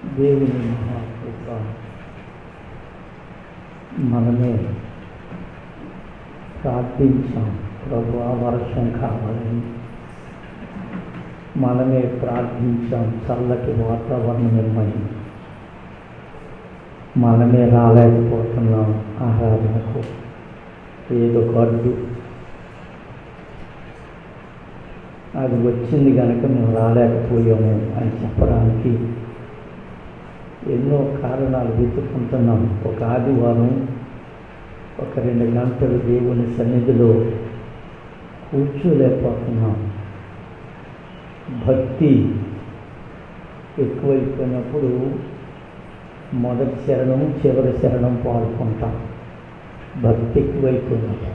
దేవుని మహాకృప మనమే ప్రార్థించాం ప్రభు వర్షం కావాలని మనమే ప్రార్థించాం చల్లటి వాతావరణం ఇమ్మని మనమే రాలేకపోతున్నాం ఆరాధనకు ఏదో గడ్డు అది వచ్చింది కనుక మేము రాలేకపోయాము అని చెప్పడానికి ఎన్నో కారణాలు వెతుక్కుంటున్నాం ఒక ఆదివారం ఒక రెండు గంటలు దేవుని సన్నిధిలో కూర్చోలేకపోతున్నాం భక్తి ఎక్కువైపోయినప్పుడు మొదటి శరణం చివరి శరణం పాడుకుంటాం భక్తి ఎక్కువైపోయినప్పుడు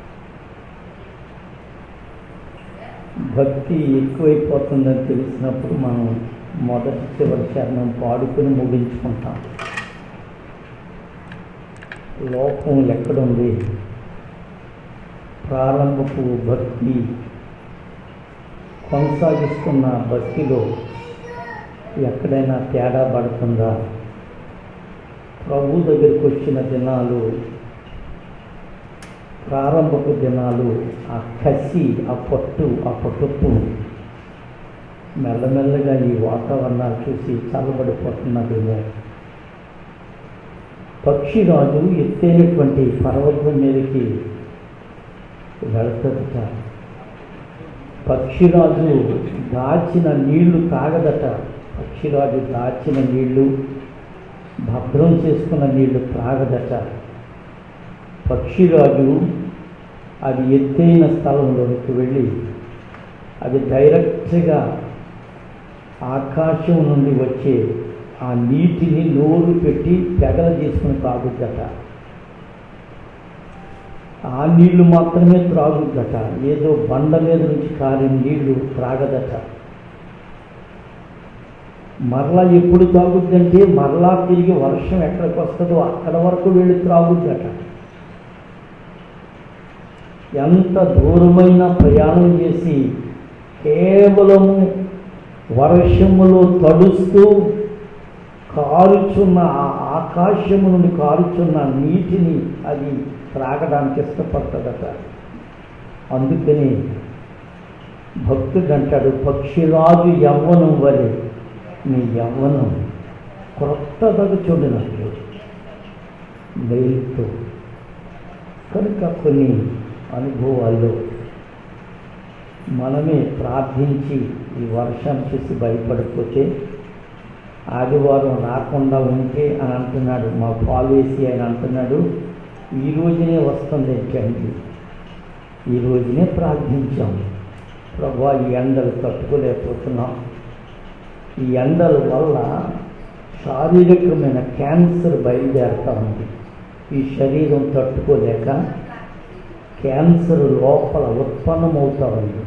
భక్తి ఎక్కువైపోతుందని తెలిసినప్పుడు మనం మొదటి చివరి చరణం పాడుకుని ముగించుకుంటాం లోపం ఎక్కడుంది ప్రారంభపు భక్తి కొనసాగిస్తున్న భక్తిలో ఎక్కడైనా తేడా పడుతుందా ప్రభు దగ్గరికి వచ్చిన దినాలు ప్రారంభపు దినాలు ఆ కసి ఆ పట్టు ఆ పట్టుపు మెల్లమెల్లగా ఈ వాతావరణాలు చూసి చల్లబడిపోతున్నదేమో పక్షిరాజు ఎత్తైనటువంటి పర్వతం మీదకి వెళుతుందట పక్షిరాజు దాచిన నీళ్లు తాగదట పక్షిరాజు దాచిన నీళ్లు భద్రం చేసుకున్న నీళ్లు త్రాగదట పక్షిరాజు అది ఎత్తైన స్థలంలోకి వెళ్ళి అది డైరెక్ట్గా ఆకాశం నుండి వచ్చే ఆ నీటిని నోరు పెట్టి పెగల చేసుకుని తాగుద్దట ఆ నీళ్లు మాత్రమే త్రాగుద్దట ఏదో బండ మీద నుంచి కారిన నీళ్లు త్రాగదట మరలా ఎప్పుడు తాగుద్దంటే మరలా తిరిగి వర్షం ఎక్కడికి వస్తుందో అక్కడ వరకు వెళ్ళి త్రాగుద్దట ఎంత దూరమైన ప్రయాణం చేసి కేవలము వర్షములో తడుస్తూ కారుచున్న ఆ ఆకాశము నుండి కారుచున్న నీటిని అది త్రాగడానికి ఇష్టపడుతుందట అందుకని భక్తుడు అంటాడు పక్షిరాజు యవ్వనం వలె నీ యవ్వనం క్రొత్తదగు చూడినట్లు లేలుతో కనుక కొన్ని అనుభవాల్లో మనమే ప్రార్థించి ఈ వర్షం చూసి భయపడిపోతే ఆదివారం రాకుండా ఉంటే అని అంటున్నాడు మా పాలేసి ఆయన అంటున్నాడు ఈ రోజునే వస్తుంది ఏంటండి ఈ రోజునే ప్రార్థించాం ప్రభా ఈ ఎండలు తట్టుకోలేకపోతున్నాం ఈ ఎండల వల్ల శారీరకమైన క్యాన్సర్ బయలుదేరుతూ ఉంది ఈ శరీరం తట్టుకోలేక క్యాన్సర్ లోపల ఉత్పన్నమవుతా ఉంది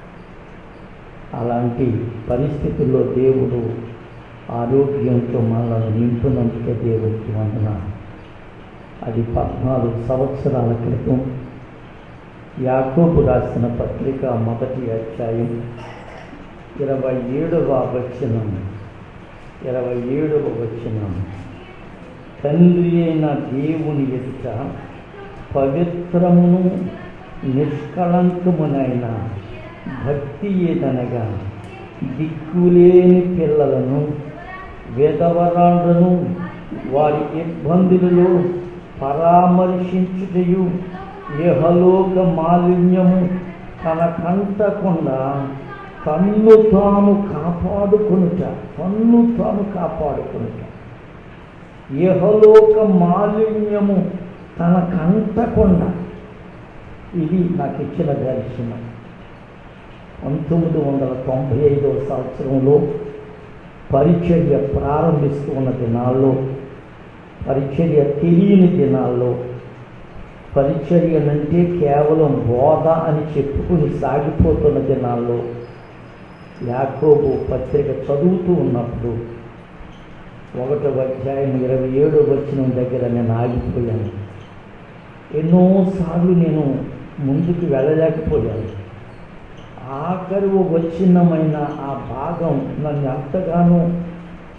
అలాంటి పరిస్థితుల్లో దేవుడు ఆరోగ్యంతో మనల్ని నింపునందుకే దేవుడికి వందన అది పద్నాలుగు సంవత్సరాల క్రితం యాకోబు రాసిన పత్రిక మొదటి అధ్యాయం ఇరవై ఏడవ వచనం ఇరవై ఏడవ వచనం తండ్రి అయిన దేవుని ఎదుట పవిత్రమును నిష్కళంకమునైన భక్తి ఏదనగా దిక్కులేని పిల్లలను వేదవరాలను వారి ఇబ్బందులలో పరామర్శించుటయు ఇహలోక మాలిన్యము తన కంటకుండా తన్ను తాను కాపాడుకొనుట తన్ను తాను కాపాడుకొనుట ఇహలోక మాలిన్యము తన కంటకుండా ఇది నాకు ఇచ్చిన దర్శనం పంతొమ్మిది వందల తొంభై ఐదవ సంవత్సరంలో పరిచర్య ప్రారంభిస్తూ ఉన్న దినాల్లో పరిచర్య తెలియని దినాల్లో పరిచర్యనంటే కేవలం బోధ అని చెప్పుకుని సాగిపోతున్న దినాల్లో యాకోబు పత్రిక చదువుతూ ఉన్నప్పుడు ఒకటో అధ్యాయం ఇరవై ఏడో వచ్చిన దగ్గర నేను ఆగిపోయాను ఎన్నోసార్లు నేను ముందుకు వెళ్ళలేకపోయాను ఆఖరి వచ్చినమైన ఆ భాగం నన్ను ఎంతగానో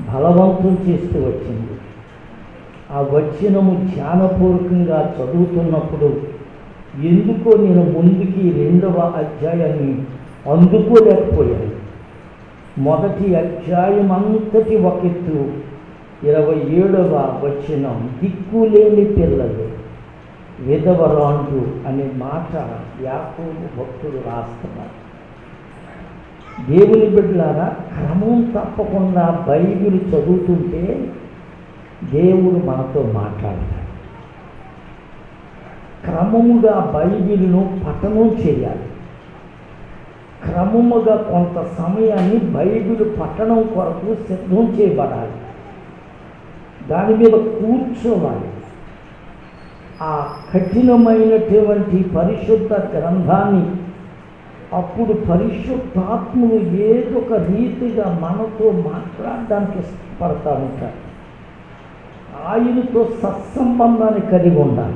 బలవంతం చేస్తూ వచ్చింది ఆ వచనము ధ్యానపూర్వకంగా చదువుతున్నప్పుడు ఎందుకో నేను ముందుకి రెండవ అధ్యాయాన్ని అందుకోలేకపోయాను మొదటి అధ్యాయం అంతటి ఒక ఎత్తు ఇరవై ఏడవ వచనం దిక్కులేని పిల్లలు విధవరాండు అనే మాట యాకోబు భక్తుడు రాస్తున్నారు దేవుని బిడ్డలారా క్రమం తప్పకుండా బైబిల్ చదువుతుంటే దేవుడు మనతో మాట్లాడతాడు క్రమముగా బైబిల్ను పఠనం చేయాలి క్రమముగా కొంత సమయాన్ని బైబిల్ పఠనం కొరకు సిద్ధం చేయబడాలి దాని మీద కూర్చోవాలి ఆ కఠినమైనటువంటి పరిశుద్ధ గ్రంథాన్ని అప్పుడు పరిశుద్ధాత్ముడు ఏదో ఒక రీతిగా మనతో మాట్లాడడానికి ఇష్టపడతా ఉంటాడు ఆయనతో సత్సంబంధాన్ని కలిగి ఉండాలి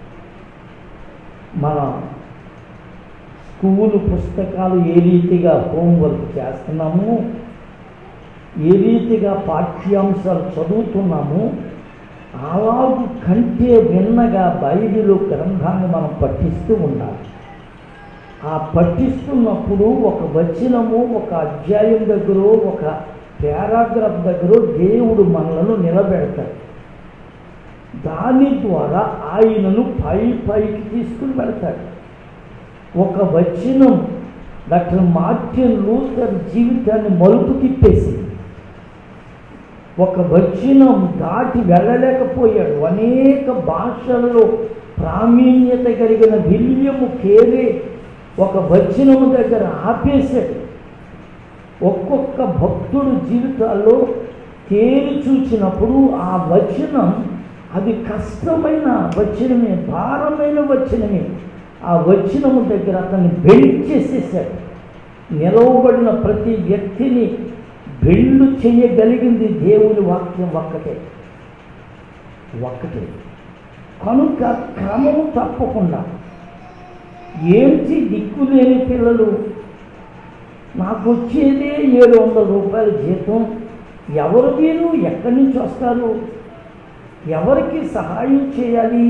మన స్కూలు పుస్తకాలు ఏ రీతిగా హోంవర్క్ చేస్తున్నాము ఏ రీతిగా పాఠ్యాంశాలు చదువుతున్నాము అలాగు కంటే విన్నగా బైబిల్ గ్రంథాన్ని మనం పఠిస్తూ ఉండాలి ఆ పఠిస్తున్నప్పుడు ఒక వచనము ఒక అధ్యాయం దగ్గర ఒక పారాగ్రాఫ్ దగ్గర దేవుడు మనలను నిలబెడతాడు దాని ద్వారా ఆయనను పై పైకి తీసుకుని వెళ్తాడు ఒక వచనం డాక్టర్ మార్టిన్ లూథర్ జీవితాన్ని మలుపు తిప్పేసింది ఒక వచనం దాటి వెళ్ళలేకపోయాడు అనేక భాషల్లో ప్రావీణ్యత కలిగిన విలియము కేరే ఒక వచనము దగ్గర ఆపేశాడు ఒక్కొక్క భక్తుడు జీవితాల్లో తేరి చూచినప్పుడు ఆ వచనం అది కష్టమైన వచనమే భారమైన వచనమే ఆ వచనము దగ్గర అతన్ని బెండ్ చేసేసాడు నిలవబడిన ప్రతి వ్యక్తిని బెండు చేయగలిగింది దేవుని వాక్యం ఒక్కటే ఒక్కటే కనుక క్రమము తప్పకుండా ఏంటి దిక్కులేని పిల్లలు నాకు వచ్చేదే ఏడు వందల రూపాయల జీతం ఎవరు వీరు ఎక్కడి నుంచి వస్తారు ఎవరికి సహాయం చేయాలి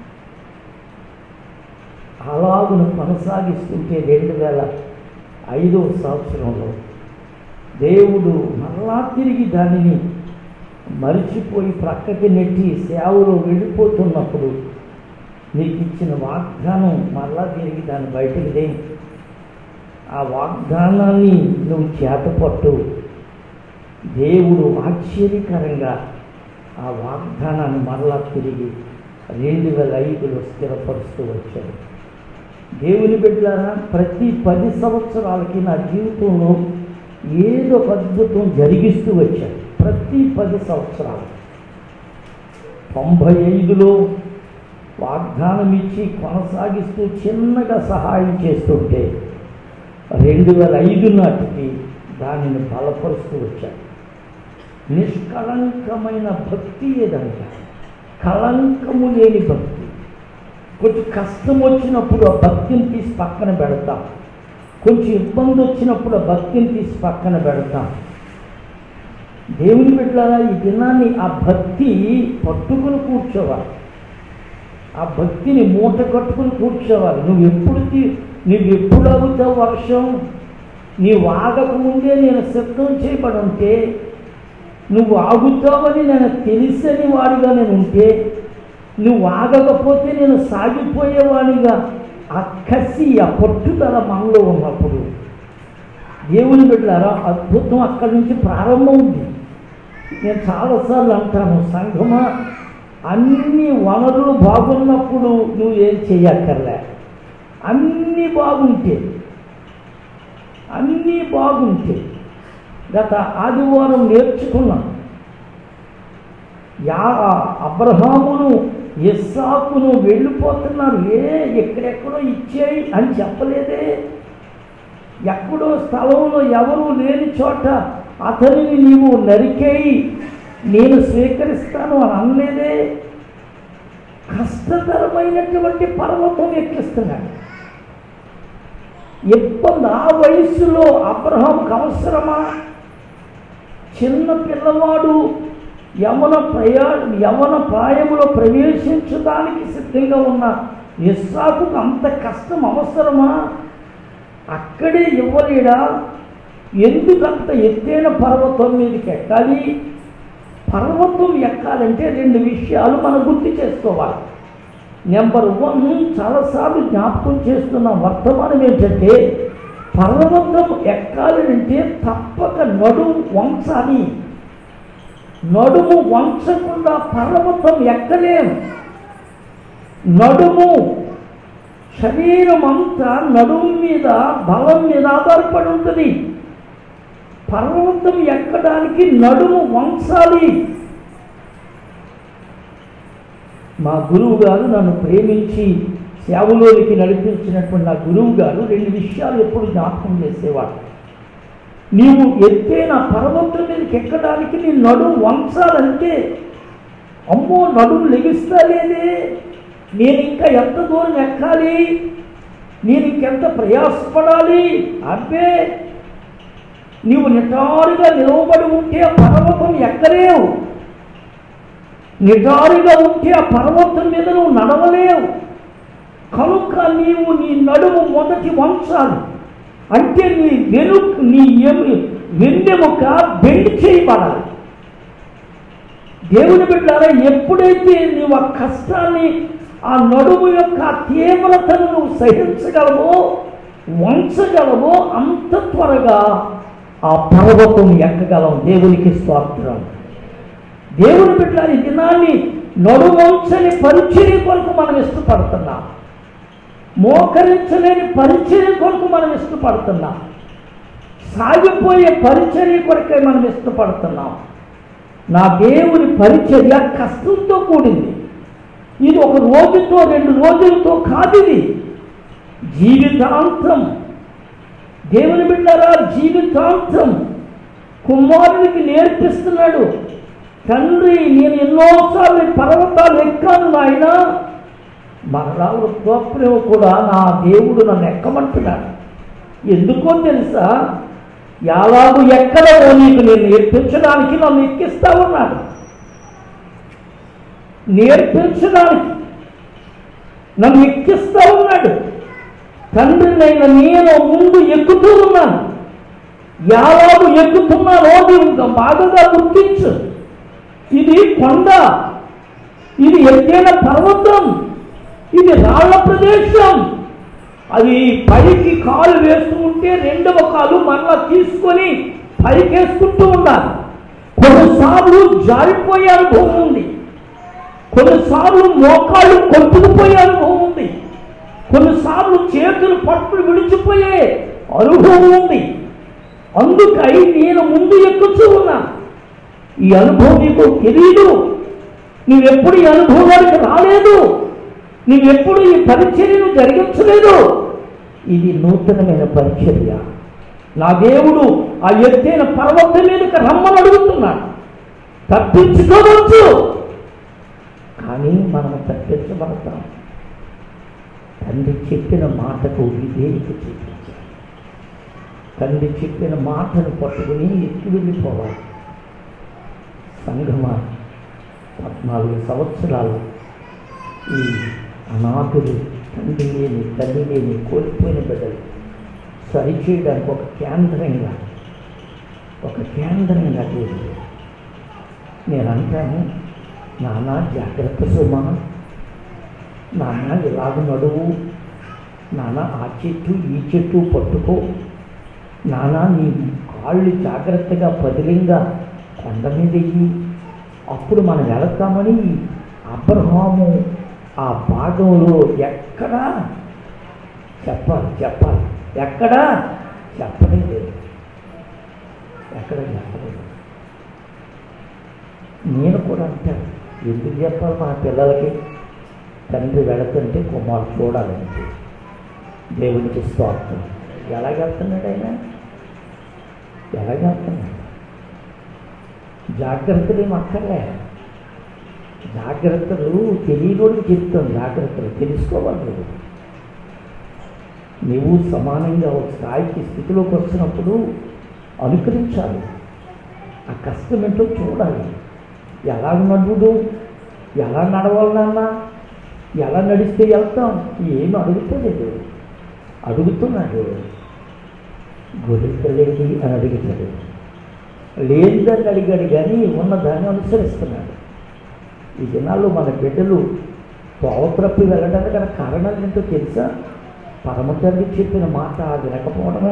అలాగును కొనసాగిస్తుంటే రెండు వేల ఐదవ సంవత్సరంలో దేవుడు మరలా తిరిగి దానిని మరిచిపోయి ప్రక్కకి నెట్టి సేవలో వెళ్ళిపోతున్నప్పుడు నీకు ఇచ్చిన వాగ్దానం మరలా తిరిగి దాన్ని బయటకు దే ఆ వాగ్దానాన్ని నువ్వు చేతపట్టు దేవుడు ఆశ్చర్యకరంగా ఆ వాగ్దానాన్ని మరలా తిరిగి రెండు వేల ఐదులో స్థిరపరుస్తూ వచ్చాడు దేవుని బిడ్డలారా ప్రతి పది సంవత్సరాలకి నా జీవితంలో ఏదో ఒక అద్భుతం జరిగిస్తూ వచ్చాడు ప్రతి పది సంవత్సరాలు తొంభై ఐదులో వాగ్దానం ఇచ్చి కొనసాగిస్తూ చిన్నగా సహాయం చేస్తుంటే రెండు వేల ఐదు నాటికి దానిని బలపరుస్తూ వచ్చాడు నిష్కళంకమైన భక్తి ఏదంట కళంకము లేని భక్తి కొంచెం కష్టం వచ్చినప్పుడు ఆ భక్తిని తీసి పక్కన పెడతాం కొంచెం ఇబ్బంది వచ్చినప్పుడు ఆ భక్తిని తీసి పక్కన పెడతాం దేవుని బిడ్డలారా ఈ దినాన్ని ఆ భక్తి పట్టుకుని కూర్చోవాలి ఆ భక్తిని మూట కట్టుకుని కూర్చోవాలి నువ్వు ఎప్పుడు తీ- నువ్వు ఎప్పుడు అవుతావు వర్షం నీవు ఆగకముందే నేను సిద్ధం చేయబడి ఉంటే నువ్వు ఆగుతావని నేను తెలిసని వాడిగా నేను ఉంటే నువ్వు ఆగకపోతే నేను సాగిపోయేవాడిగా ఆ కసి ఆ పట్టుదల మనలో ఉన్నప్పుడు దేవుని బిడ్డారా అద్భుతం అక్కడి నుంచి ప్రారంభం ఉంది నేను చాలాసార్లు అంటాను సంఘమా అన్ని వనరులు బాగున్నప్పుడు నువ్వు ఏం చెయ్యక్కర్లే అన్నీ బాగుంటే అన్నీ బాగుంటే గత ఆదివారం నేర్చుకున్నాం యా అబ్రహామును ఇస్సాకును వెళ్ళిపోతున్నారు ఏ ఎక్కడెక్కడో ఇచ్చేయి అని చెప్పలేదే ఎక్కడో స్థలంలో ఎవరు లేని చోట అతనిని నీవు నరికేయి నేను స్వీకరిస్తాను అని అనలేదే కష్టతరమైనటువంటి పర్వతం ఎక్కిస్తున్నాడు ఇబ్బంది ఆ వయసులో అబ్రహాంకి అవసరమా చిన్న పిల్లవాడు యవన ప్రయా యవన ప్రాయములో ప్రవేశించడానికి సిద్ధంగా ఉన్న ఇస్సాకు అంత కష్టం అవసరమా అక్కడే ఇవ్వలేడా ఎందుకంత ఎత్తైన పర్వతం మీదకి ఎక్కాలి పర్వతం ఎక్కాలంటే రెండు విషయాలు మనం గుర్తు చేసుకోవాలి నెంబర్ వన్ చాలాసార్లు జ్ఞాపకం చేస్తున్న వర్తమానం ఏంటంటే పర్వతం ఎక్కాలంటే తప్పక నడుము వంచాలి నడుము వంచకుండా పర్వతం ఎక్కలేం నడుము శరీరం అంతా నడుము మీద బలం మీద ఆధారపడి ఉంటుంది పర్వతం ఎక్కడానికి నడుము వంచాలి మా గురువు గారు నన్ను ప్రేమించి సేవలోనికి నడిపించినటువంటి నా గురువు గారు రెండు విషయాలు ఎప్పుడు జ్ఞాపకం చేసేవాడు నీవు ఎత్తైన పర్వతం మీదకి ఎక్కడానికి నీ నడుము వంచాలంటే అమ్మో నడుము లెగిస్తా లేదే నేను ఇంకా ఎంత దూరం ఎక్కాలి నేను ఇంకెంత ప్రయాసపడాలి అబ్బే నీవు నిటారుగా నిలవబడి ఉంటే ఆ పర్వతం ఎక్కలేవు నిటారుగా ఉంటే ఆ పర్వతం మీద నువ్వు నడవలేవు కనుక నీవు నీ నడుము మొదటి వంచాలి అంటే నీ వెను నీ ఎము వెన్నెముక బెండ్ చేయబడాలి దేవుని బిడ్డారా ఎప్పుడైతే నీవు ఆ కష్టాన్ని ఆ నడుము యొక్క తీవ్రతను నువ్వు సహించగలవో వంచగలవో అంత త్వరగా ఆ పర్వతం ఎక్కగలం దేవునికి స్వార్థం దేవుని బిడ్డారి దినాన్ని నడువంచని పరిచర్య కొరకు మనం ఇష్టపడుతున్నాం మోకరించలేని పరిచర్య కొరకు మనం ఇష్టపడుతున్నాం సాగిపోయే పరిచర్య కొరకే మనం ఇష్టపడుతున్నాం నా దేవుని పరిచర్య కష్టంతో కూడింది ఇది ఒక రోజుతో రెండు రోజులతో కాదు ఇది జీవితాంతం దేవుని బిడ్డారా జీవితాంతం కుమారునికి నేర్పిస్తున్నాడు తండ్రి నేను ఎన్నోసార్లు ఈ పర్వతాలు ఎక్కాను నాయన మరలా వృద్ధాప్యం కూడా నా దేవుడు నన్ను ఎక్కమంటున్నాడు ఎందుకో తెలుసా ఎలాగూ ఎక్కడో నీకు నేను నేర్పించడానికి నన్ను ఎక్కిస్తా ఉన్నాడు నేర్పించడానికి నన్ను ఎక్కిస్తా ఉన్నాడు తండ్రినైన నేను ముందు ఎక్కుతూ ఉన్నాను యాలాగు ఎక్కుతున్నానో నీవు బాగా గుర్తించు ఇది కొండ ఇది ఎత్తైన పర్వతం ఇది రాళ్ల ప్రదేశం అది పైకి కాలు వేస్తూ ఉంటే రెండవ కాలు మరలా తీసుకొని పైకేసుకుంటూ ఉండాలి కొన్నిసార్లు జారిపోయే అనుభవం ఉంది కొన్నిసార్లు మోకాళ్ళు కొట్టుకుపోయే అనుభవం ఉంది కొన్నిసార్లు చేతులు పట్టులు విడిచిపోయే అనుభవం ఉంది అందుకై నేను ముందు ఎక్కుతూ ఉన్నా ఈ అనుభవం నీకు తెలియదు నువ్వెప్పుడు ఈ అనుభవానికి రాలేదు నువ్వెప్పుడు ఈ పరిచర్యను జరిగించలేదు ఇది నూతనమైన పరిచర్య నా దేవుడు ఆ ఎత్తైన పర్వతం మీదకి రమ్మని అడుగుతున్నాడు తప్పించుకోవచ్చు కానీ మనం తప్పించబడతాం తండ్రి చెప్పిన మాటకు విధేయత చూపించాలి తండ్రి చెప్పిన మాటను పట్టుకుని ఎత్తి వెళ్ళిపోవాలి సంగమ పద్నాలుగు సంవత్సరాలు ఈ అనాథులు తండ్రి లేని తల్లి లేని కోల్పోయిన బిడ్డలు సరిచేయడానికి ఒక కేంద్రంగా ఒక కేంద్రంగా చేసి నేను అంటాను నానా జాగ్రత్త సుమా నాన్న ఇలాగ నడువు నాన్న ఆ చెట్టు ఈ చెట్టు పట్టుకో నాన్న నీ కాళ్ళు జాగ్రత్తగా పదిలింగా కొండ మీద వెయ్యి అప్పుడు మనం వెళతామని అబ్రహాము ఆ భాగంలో ఎక్కడా చెప్పాలి చెప్పాలి ఎక్కడా చెప్పలేదు ఎక్కడ చెప్పలేదు నేను కూడా అంటాను ఎందుకు చెప్పాలి మన పిల్లలకి తండ్రి వెళుతుంటే కుమారు చూడాలంటే దేవునికి స్వార్థం ఎలాగెళ్తున్నాడు ఆయన ఎలాగెళ్తున్నాడు జాగ్రత్తలు ఏం అక్కర్లే జాగ్రత్తలు తెలియకూడదు చెప్తాం జాగ్రత్తలు తెలుసుకోవాలి నువ్వు నువ్వు సమానంగా ఒక స్థాయికి స్థితిలోకి వచ్చినప్పుడు అనుకరించాలి ఆ కష్టం ఏంటో చూడాలి ఎలా నడువుడు ఎలా నడవాలి నాన్న ఎలా నడిస్తే వెళ్తాం ఏమి అడుగుతలేదు అడుగుతున్నాడు గొడుగుతలేది అని అడుగుతాడు లేదని అడిగాడు కానీ ఉన్నదాన్ని అనుసరిస్తున్నాడు ఈ దినాల్లో మన బిడ్డలు తోవత్రప్పి వెళ్ళడానికి గల కారణాలు ఏంటో తెలుసా పరమ తండ్రి చెప్పిన మాట వినకపోవడమే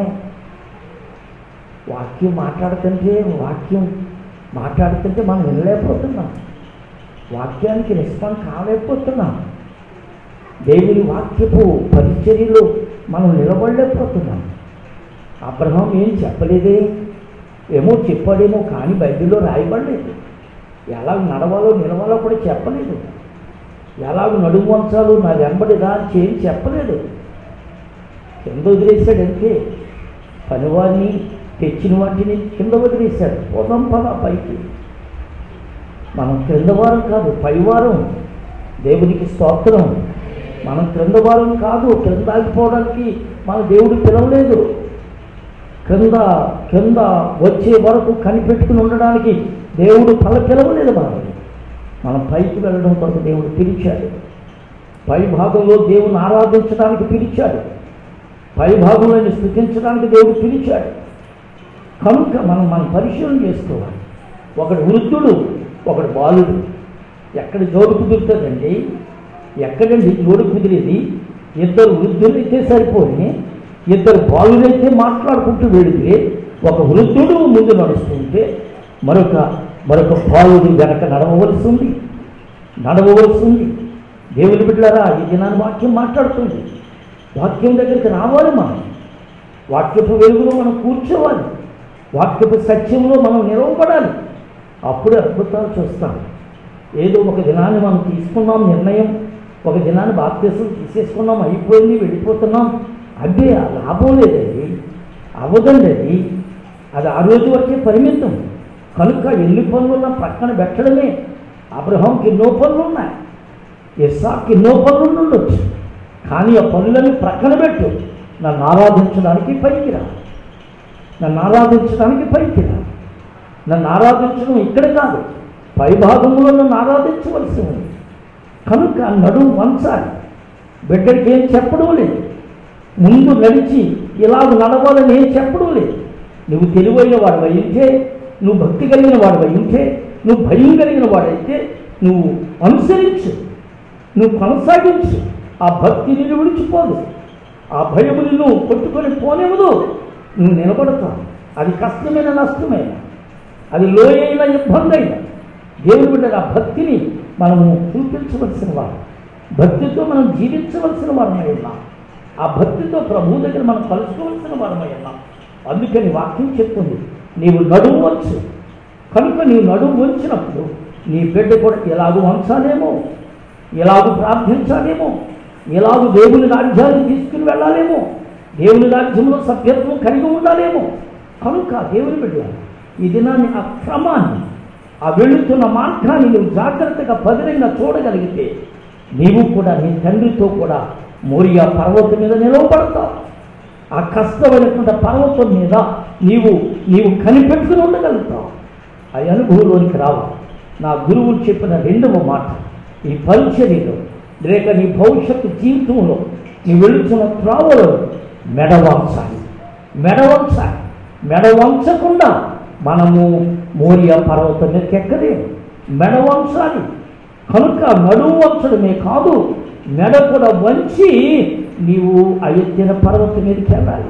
వాక్యం మాట్లాడుతుంటే వాక్యం మాట్లాడుతుంటే మనం వినలేకపోతున్నాం వాక్యానికి రెస్పాండ్ కాలేకపోతున్నాం దేవుని వాక్యపు పరిచర్యలో మనం నిలబడలేకపోతున్నాం అబ్రహం ఏం చెప్పలేదే ఏమో చెప్పాడేమో కానీ బైబిల్లో రాయబడలేదు ఎలా నడవాలో నిలవాలో కూడా చెప్పలేదు ఎలాగ నడుము వంచాలో నా వెంబడి రా అని చేయి చెప్పలేదు కింద వదిలేశాడు అంతే పనివారిని తెచ్చిన వాటిని కింద వదిలేశాడు పోదాం పదా పైకి మనం క్రింద వారం కాదు పైవారం దేవునికి స్తోత్రం మనం క్రింద వారం కాదు క్రింద ఆగిపోవడానికి మన దేవుడు పిలవలేదు క్రింద క్రింద వచ్చే వరకు కనిపెట్టుకుని ఉండడానికి దేవుడు తల పిలవలేదు మనల్ని మనం పైకి వెళ్ళడం కొరకు దేవుడు పిలిచాడు పై భాగంలో దేవుని ఆరాధించడానికి పిలిచాడు పై భాగంలో స్థుతించడానికి దేవుడు పిలిచాడు కనుక మనం మనం పరిశీలన చేసుకోవాలి ఒకడు వృద్ధుడు ఒకడు బాలుడు ఎక్కడ జోడు కుదురుతుందండి ఎక్కడండి జోడు కుదిరేది ఇద్దరు వృద్ధులైతే సరిపోయి ఇద్దరు బాలులైతే మాట్లాడుకుంటూ వెళితే ఒక వృద్ధుడు ముందు నడుస్తుంటే మరొక మరొక బాలుడు వెనక నడవవలసి ఉంది నడవవలసి ఉంది దేవుని బిడ్డలారా ఈ దినాన్ని వాక్యం మాట్లాడుతుంది వాక్యం దగ్గరికి రావాలి మనం వాక్యపు వెలుగులో మనం కూర్చోవాలి వాక్యపు సత్యంలో మనం నిలవబడాలి అప్పుడు అద్భుతాలు చూస్తాం ఏదో ఒక దినాన్ని మనం తీసుకున్నాం నిర్ణయం ఒక దినాన్ని బాప్తీసం తీసేసుకున్నాం అయిపోయింది వెళ్ళిపోతున్నాం అదే ఆ లాభం లేదండి అవ్వదండి అది అది ఆ రోజు వరకే పరిమితం కనుక ఎన్ని పనులున్నా పక్కన పెట్టడమే అబ్రహాంకి ఎన్నో పనులు ఉన్నాయి ఇస్సాకి ఎన్నో పనులు ఉండొచ్చు కానీ ఆ పనులని ప్రక్కన పెట్టు నన్ను ఆరాధించడానికి పైకిరా నన్ను ఆరాధించడానికి పైకిరా నన్ను ఆరాధించడం ఇక్కడ కాదు పై భాగంలో నన్ను ఆరాధించవలసి ఉంది కనుక నడుము వంచాలి బిడ్డడికి ఏం చెప్పడం లేదు ముందు నడిచి ఇలాగ నడవాలని ఏం చెప్పడం లేదు నువ్వు తెలివైన వాడు ఉంటే నువ్వు భక్తి కలిగిన వాడు ఉంటే నువ్వు భయం కలిగిన వాడైతే నువ్వు అనుసరించు నువ్వు కొనసాగించు ఆ భక్తి నిన్ను విడిచిపోదు ఆ భయము నిన్ను కొట్టుకొని పోనివ్వదు నువ్వు నిలబడతావు అది కష్టమైన నష్టమైన అది లోయైన ఇబ్బంది అయిన దేవుని బిడ్డ ఆ భక్తిని మనము చూపించవలసిన వారు భక్తితో మనం జీవించవలసిన వారమై ఉన్నాం ఆ భక్తితో ప్రభు దగ్గర మనం కలుసుకోవలసిన వారమై ఉన్నాం అందుకని వాక్యం చెప్తుంది నీవు నడుము వచ్చు కనుక నీవు నడుము వంచినప్పుడు నీ బిడ్డ కూడా ఎలాగూ వంచాలేమో ఎలాగూ ప్రార్థించాలేమో ఎలాగూ దేవుని రాజ్యాన్ని తీసుకుని వెళ్ళాలేమో దేవుని రాజ్యంలో సభ్యత్వం కలిగి ఉండాలేమో కనుక దేవుని బిడ్డ ఈ దినాన్ని ఆ క్రమాన్ని ఆ వెళుతున్న మార్గాన్ని నువ్వు జాగ్రత్తగా పదిలంగా చూడగలిగితే నీవు కూడా నీ తండ్రితో కూడా మోరియా పర్వతం మీద నిలవబడతావు ఆ కష్టమైనటువంటి పర్వతం మీద నీవు నీవు కనిపెట్టుకుని ఉండగలుగుతావు ఆ అనుభవంలోనికి రావు నా గురువులు చెప్పిన రెండవ మాట ఈ పరిచర్యలో లేక నీ భవిష్యత్తు జీవితంలో నీ వెళుతున్న త్రావలో మెడవంచాలి మెడవంచాలి మెడవంచకుండా మనము మోరియా పర్వతం మీదకి ఎక్కలేము మెడవంచాలి కనుక నడుము వంచడమే కాదు మెడ కూడా వంచి నీవు అయోధ్యన పర్వతం మీదకి వెళ్ళాలి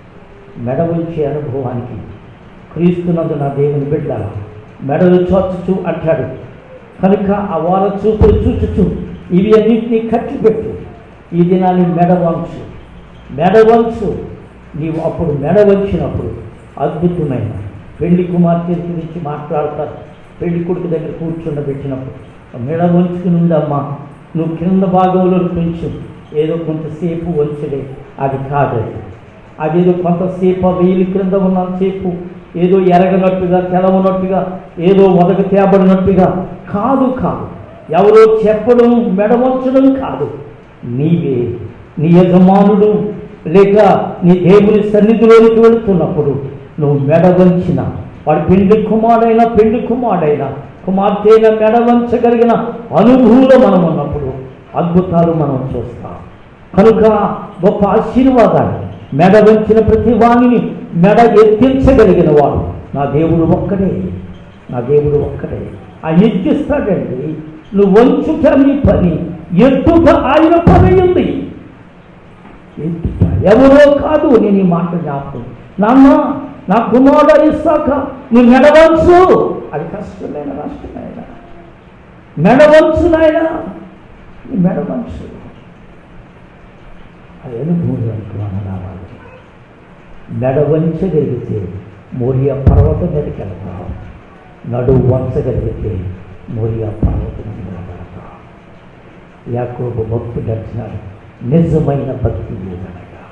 మెడ వంచే అనుభవానికి క్రీస్తునందు నా దేవుని బిడ్డ మెడలు చోచుచు అంటాడు కనుక ఆ వార చూపులు చూచుచు ఇవి అన్నింటినీ ఖర్చు పెట్టు ఈ దినాన్ని మెడ వంచు మెడ వంచు నీవు అప్పుడు మెడ వంచినప్పుడు అద్భుతమైన పెళ్లి కుమార్తె గురించి మాట్లాడతారు పెళ్లి కొడుకు దగ్గర కూర్చుండబెట్టినప్పుడు మెడ వంచుకుని ఉందమ్మా నువ్వు కింద భాగంలో పెంచు ఏదో కొంతసేపు వంచలే అది కాదది అదేదో కొంతసేపు ఆ వెయ్యి క్రింద ఉన్నంతసేపు ఏదో ఎరగనట్టుగా తెలవనట్టుగా ఏదో మొదక తేబడినట్టుగా కాదు కాదు ఎవరో చెప్పడం మెడవంచడం కాదు నీవే నీ యజమానుడు లేక నీ దేవుని సన్నిధిలోనికి వెళుతున్నప్పుడు నువ్వు మెడ వంచిన వాడి పెండ్లి కుమారుడైన పెండ్లి కుమారుడైన కుమార్తె అయిన మెడ వంచగలిగిన అనుభూలో మనం ఉన్నప్పుడు అద్భుతాలు మనం చూస్తాం కనుక గొప్ప ఆశీర్వాదాలు మెడ వంచిన ప్రతి వాణిని మెడ ఎత్తించగలిగిన వాడు నా దేవుడు ఒక్కడే నా దేవుడు ఒక్కడే ఆ ఎత్తిస్తాడండి నువ్వు వంచుట నీ పని ఎత్తుట ఆయన పని ఉంది ఎత్తుట ఎవరో కాదు నేను ఈ మాట జ్ఞాపకం నాన్న నా కుమారుడు ఇస్తాక నువ్వు మెడవంచు అది కష్టమైన కష్టమైన మెడవంచు నాయన నీ మెడవంచు అది అనుభూతి అనుకున్నాను రావాలి మెడ వంచగలిగితే మోరియా పర్వతం మీదకి వెళ్తాం నడువు వంచగలిగితే మోరియా పర్వతం మీద నిలబడతాం యాకోబు భక్తుడు అంటున్నాడు నిజమైన భక్తి లేదనగా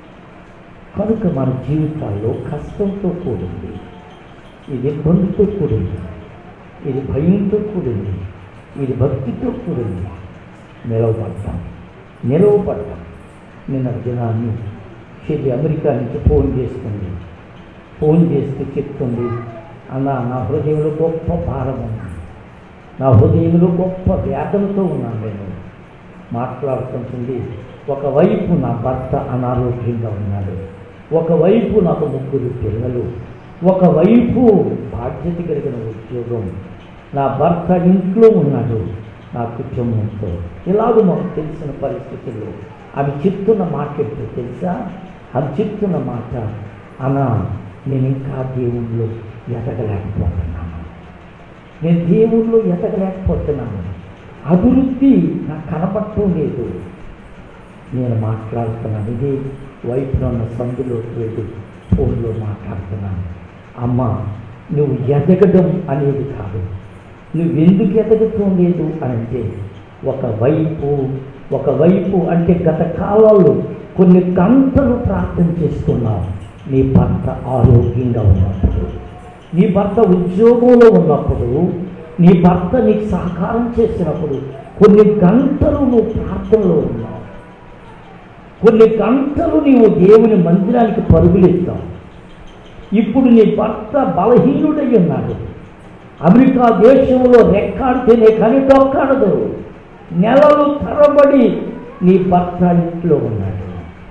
కనుక మన జీవితాల్లో కష్టంతో కూడింది ఇది ఇబ్బందితో కూడింది ఇది భయంతో కూడింది ఇది భక్తితో కూడింది నిలవబడ్డాం నిలవబడ్డాం నిన్న దినాన్ని చెల్లి అమెరికా నుంచి ఫోన్ చేస్తుంది ఫోన్ చేస్తే చెప్తుంది అన్న నా హృదయంలో గొప్ప భారం ఉంది నా హృదయంలో గొప్ప వేదనతో ఉన్నాను నేను మాట్లాడుతుంటుంది ఒకవైపు నా భర్త అనారోగ్యంగా ఉన్నాడు ఒకవైపు నాకు ముగ్గురు పిల్లలు ఒకవైపు బాధ్యత కలిగిన ఉద్యోగం నా భర్త ఇంట్లో ఉన్నాడు నా కుటుంబంతో ఇలాగ మాకు తెలిసిన పరిస్థితుల్లో అవి చెప్తున్న మాట ఏంటో తెలుసా అవి చెప్తున్న మాట అనా నేను ఇంకా దేవుళ్ళు ఎదగలేకపోతున్నాను నేను దేవుళ్ళు ఎదగలేకపోతున్నాను అభివృద్ధి నాకు కనపడటం లేదు నేను మాట్లాడుతున్నాను ఇదే వైపున ఉన్న సందులోకి వెళ్ళి ఫోన్లో మాట్లాడుతున్నాను అమ్మ నువ్వు ఎదగడం అనేది కాదు నువ్వెందుకు ఎదగటం లేదు అని అంటే ఒకవైపు ఒకవైపు అంటే గత కాలాల్లో కొన్ని గంటలు ప్రార్థన చేస్తున్నావు నీ భర్త ఆరోగ్యంగా ఉన్నప్పుడు నీ భర్త ఉద్యోగంలో ఉన్నప్పుడు నీ భర్త నీకు సహకారం చేసినప్పుడు కొన్ని గంటలు నువ్వు ప్రార్థనలో ఉన్నావు కొన్ని గంటలు నీవు దేవుని మందిరానికి పరుగులెత్తావు ఇప్పుడు నీ భర్త బలహీనుడై ఉన్నాడు అమెరికా దేశంలో రెక్కాడితేనే కానీ డొక్కాడదు నెలలు తరబడి నీ భర్త ఇంట్లో ఉన్నాడు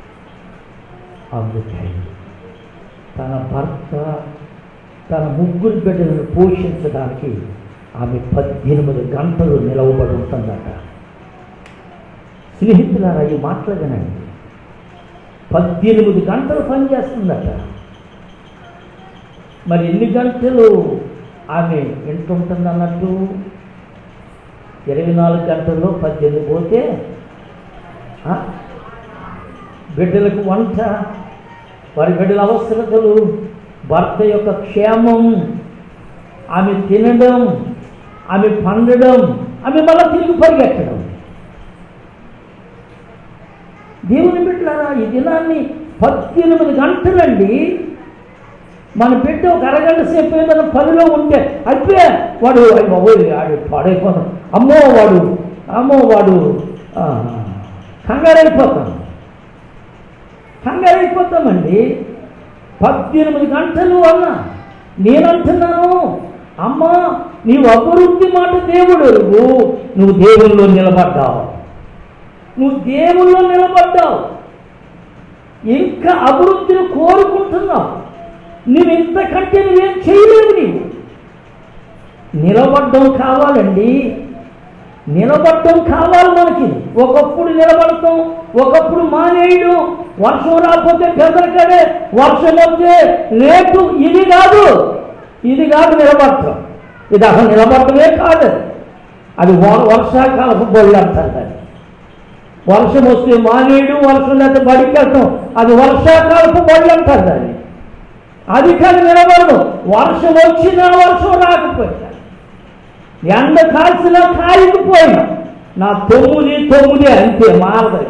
అందుకై తన భర్త తన ముగ్గురు బిడ్డలను పోషించడానికి ఆమె పద్దెనిమిది గంటలు నిలవబడి ఉంటుందట స్నేహితులారా ఈ మాట్లాడనండి పద్దెనిమిది గంటలు పనిచేస్తుందట మరి ఎన్ని గంటలు ఆమె వింటుంటుంది అన్నట్టు ఇరవై నాలుగు గంటల్లో పద్దెనిమిది పోతే ఆ, బిడ్డలకు వంట వారి బిడ్డల అవసరతలు భర్త యొక్క క్షేమం ఆమె తినడం ఆమె పండడం ఆమె మళ్ళీ తిరిగి పరిగెట్టడం దేవుని బిడ్డలారా ఈ దినాన్ని పద్దెనిమిది గంటలండి మన బిడ్డ ఒక అరగంట సేపు ఏదైనా పనిలో ఉంటే అయిపోయా వాడు అయ్య బాబోయ్ వాడు పాడైపోతాం అమ్మో వాడు అమ్మో వాడు ఆ, కంగారైపోతాం కంగారైపోతామండి పద్దెనిమిది గంటలు అన్న నేనంటున్నాను అమ్మా నీవు అభివృద్ధి మాట దేవుడు ఎరుగు. నువ్వు దేవుల్లో నిలబడ్డావు నువ్వు దేవుల్లో నిలబడ్డావు ఇంకా అభివృద్ధిని కోరుకుంటున్నావు నువ్వు ఇంతకంటే నువ్వేం చేయలేవు నీవు నిలబడ్డం కావాలండి నిలబడటం కావాలి మనకి ఒకప్పుడు నిలబడటం ఒకప్పుడు మానేయడం వర్షం రాకపోతే పెదరకడే వర్షం వస్తే లేటు ఇది కాదు ఇది కాదు నిలబడటం ఇది అసలు నిలబడటమే కాదు అది వ- వర్షాకాలపు బొళ్ళు అంటారు దాన్ని వర్షం వస్తే మానేయడం వర్షం లేకపోతే బడికి వెళ్తాం అది వర్షాకాలపు బళ్ళు అంటారు దాన్ని అది కాదు నిలబడదు వర్షం వచ్చినా వర్షం రాకపోయినా ఎండ కాల్చినా కాయకపోయినా నా తొమ్మిది తొమ్మిది అంతే మారదు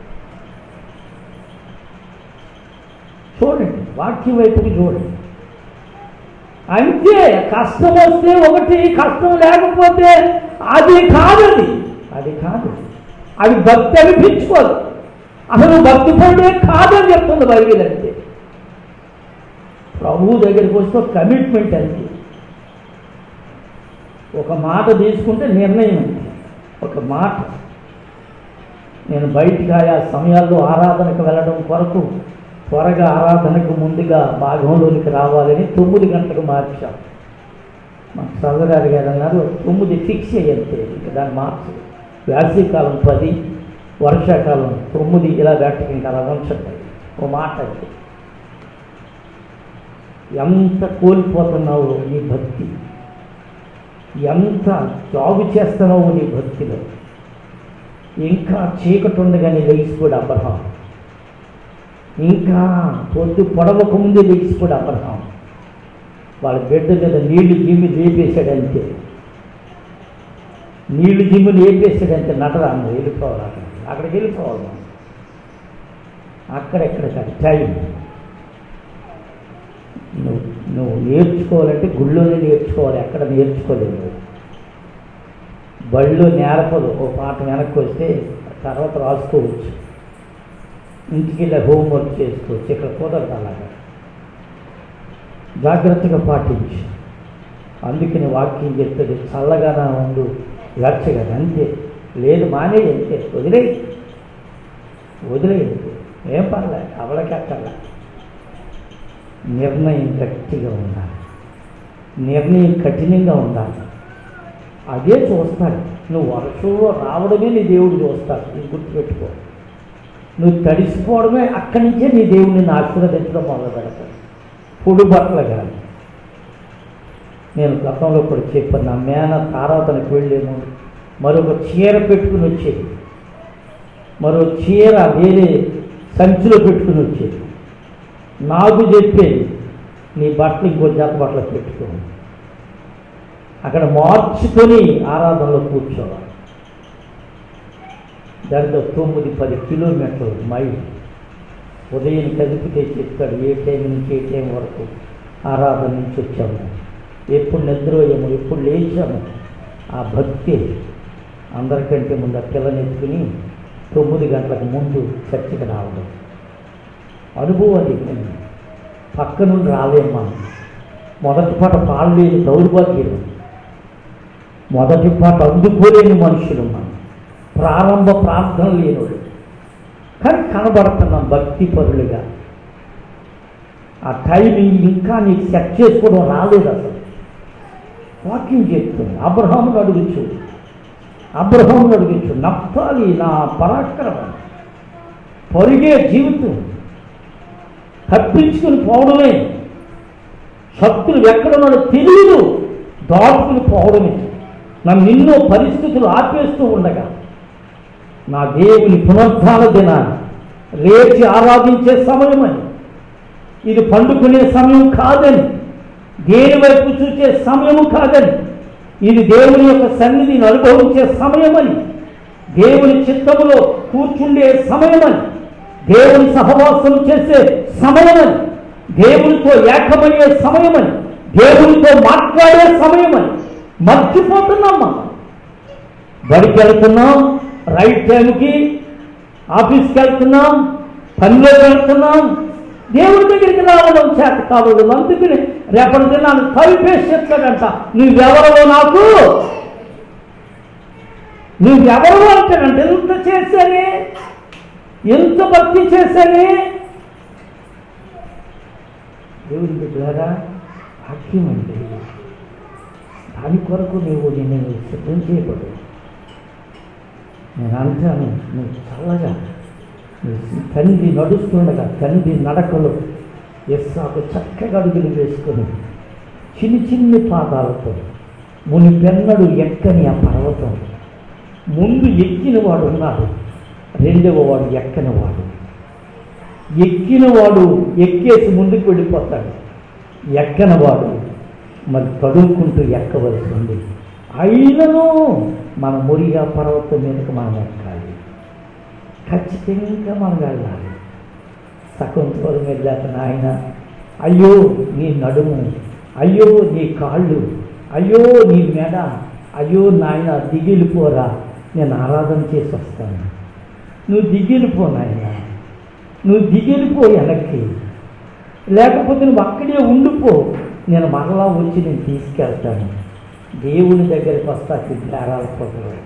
చూడండి వాక్యం వైపుకి చూడండి అంతే కష్టం వస్తే ఒకటి కష్టం లేకపోతే అది కాదది అది కాదు అది భక్తి అనిపించుకోదు అసలు భక్తి పడే కాదని చెప్తుంది బైబిల్ అంతే ప్రభువు దగ్గరికి వస్తే ఒక కమిట్మెంట్ అంతే ఒక మాట తీసుకుంటే నిర్ణయం అంతే ఒక మాట నేను బయటికి ఆయా సమయాల్లో ఆరాధనకు వెళ్ళడం కొరకు త్వరగా ఆరాధనకు ముందుగా భాగంలోనికి రావాలని తొమ్మిది గంటలకు మార్చాం మా చల్లగారు గారు అన్నారు తొమ్మిది ఫిక్స్ అయ్యంతే ఇంకా దాన్ని మార్చు వేసవికాలం పది వర్షాకాలం తొమ్మిది ఇలా గంటకి ఇంకా అలా ఉంచండి ఓ మాట అయితే ఎంత కోల్పోతున్నావు నీ భక్తి ఎంత జాబు చేస్తున్నావు నీ భక్తిలో ఇంకా చీకటి ఉండగానే లెగిసిపోడు అబ్రహాం ఇంకా పొద్దు పొడవక ముందే లెగిసిపోడు అబ్రహాం వాళ్ళ బిడ్డ మీద నీళ్లు జిమ్మి లేపేశాడంతే నీళ్లు జిమ్మి లేపేశాడంతే నటరాను వెళ్ళిపోవాలి అక్కడ అక్కడికి వెళ్ళిపోవాలి మనం. అక్కడెక్కడ కాదు టైం నువ్వు నువ్వు నేర్చుకోవాలంటే గుళ్ళోనే నేర్చుకోవాలి ఎక్కడ నేర్చుకోలేవు బళ్ళు నేర్పదు ఓ పాట వెనక్కి వస్తే తర్వాత రాసుకోవచ్చు ఇంటికి వెళ్ళి హోంవర్క్ చేసుకోవచ్చు ఇక్కడ కుదరదు అలాగా జాగ్రత్తగా పాటించు అందుకని వాక్యం చెప్తుంది చల్లగానే ఉండు లక్షగా అంతే లేదు మానే అంతే వదిలేయి వదిలేయండి ఏం పర్లే అవలకి అక్కర్లే నిర్ణయం గట్టిగా ఉండాలి నిర్ణయం కఠినంగా ఉండాలి అదే చూస్తాడు నువ్వు వర్షంలో రావడమే నీ దేవుడు చూస్తాడు ఇది గుర్తుపెట్టుకో నువ్వు తడిసిపోవడమే అక్కడి నుంచే నీ దేవుడిని ఆశీర్వదించడం మొదలు పెడతాడు పొడి బట్టలు కానీ నేను గతంలో కూడా చెప్పాను నా మేన తారాతనకు వెళ్ళేమో మరొక చీర పెట్టుకుని వచ్చేది మరో చీర వేరే సంచిలో పెట్టుకుని వచ్చేది నాకు చెప్పేది నీ బట్టలు ఇంకో జత బట్టలు పెట్టుకో అక్కడ మార్చుకొని ఆరాధనలో కూర్చోవాలి దాంట్లో తొమ్మిది పది కిలోమీటర్లు మైల్ ఉదయం కదిపితే చెప్తాడు ఏ టైం నుంచి ఏ టైం వరకు ఆరాధన నుంచి వచ్చాము ఎప్పుడు నిద్రపోయాము ఎప్పుడు లేచాము ఆ భక్తి అందరికంటే ముందు ఆ పిల్లనెత్తుకుని తొమ్మిది గంటలకు ముందు చర్చికి రావడం అనుభవం అది పక్క నుండి రాలేం మనం మొదటి పాట పాడలేని దౌర్భాగ్యం మొదటి పాట అందుకోలేని మనుషులు మనం ప్రారంభ ప్రార్థన లేనుడు కానీ కనబడుతున్నాం భక్తి పరులుగా ఆ టైమింగ్ ఇంకా నీకు సెట్ చేసుకోవడం రాలేదు అసలు వాక్యం చెప్తుంది అబ్రహామును అడుగుచు అబ్రహామును అడుగుచు నప్పాలి నా పరాక్రమం పొరిగే జీవితం తప్పించుకుని పోవడమే శక్తులు ఎక్కడున్నాడో తెలియదు దాటుకుని పోవడమే నన్ను ఎన్నో పరిస్థితులు ఆపేస్తూ ఉండగా నా దేవుని పునరుద్ధాన దినాన్ని లేచి ఆరాధించే సమయమని ఇది పండుకునే సమయం కాదని దేని వైపు చూసే సమయము కాదని ఇది దేవుని యొక్క సన్నిధిని అనుభవించే సమయమని దేవుని చిత్తములో కూర్చుండే సమయమని దేవుని సహవాసం చేసే సమయమని దేవునితో ఏకమయ్యే సమయమని దేవునితో మాట్లాడే సమయమని మర్చిపోతున్నాం మనం బడికి వెళ్తున్నాం రైట్ టైంకి ఆఫీస్కి వెళ్తున్నాం పనిలోకి వెళ్తున్నాం దేవుడి దగ్గరికి రావడం చేత కావదు అందుకని రేపటి దినాన్ని కలిపేసి చెప్తాడంట నువ్వెవరో నాకు నువ్వెవరో అంటాడంట ఎంత చేశానే ఎంత భక్తి చేశానే దేవుడి బిడ్డారా భాగ్యం అండి దాని కొరకు నీవు నేను సిద్ధం చేయబడు నేను అంటాను నువ్వు చల్లగా నువ్వు తండ్రి నడుస్తుండగా తండ్రి నడకలు ఎస్సాకు చక్కగా అడుగులు వేసుకొని చిన్ని చిన్ని పాదాలతో ముని పెన్నడు ఎక్కని ఆ పర్వతం ముందు ఎక్కిన వాడు ఉన్నాడు రెండవ వాడు ఎక్కని వాడు ఎక్కిన వాడు ఎక్కేసి ముందుకు వెళ్ళిపోతాడు ఎక్కని వాడు మరి తడుముకుంటూ ఎక్కవలసి ఉంది అయినను మన మురిగా పర్వతం మీదకి మనం ఎక్కాలి ఖచ్చితంగా మనం వెళ్ళాలి సగం దూరం వెళ్ళాక నాయన అయ్యో నీ నడుము అయ్యో నీ కాళ్ళు అయ్యో నీ మెడ అయ్యో నాయన దిగిలిపోరా నేను ఆరాధన చేసి వస్తాను నువ్వు దిగిలిపో నాయన నువ్వు దిగిలిపో వెనక్కి లేకపోతే నువ్వు అక్కడే ఉండిపో నేను మరలా వచ్చి నేను తీసుకెళ్తాను దేవుని దగ్గరికి వస్తాకి బేరాల కుదరదు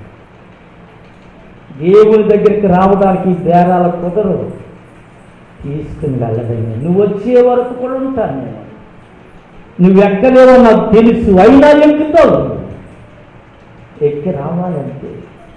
దేవుని దగ్గరికి రావడానికి బేరాల కుదరదు తీసుకుని వెళ్ళడమే నువ్వు వచ్చే వరకు కూడా ఉంటాను నేను నువ్వు ఎక్కలేవో నాకు తెలుసు అయినా ఎక్కుతావు ఎక్కి రావాలంటే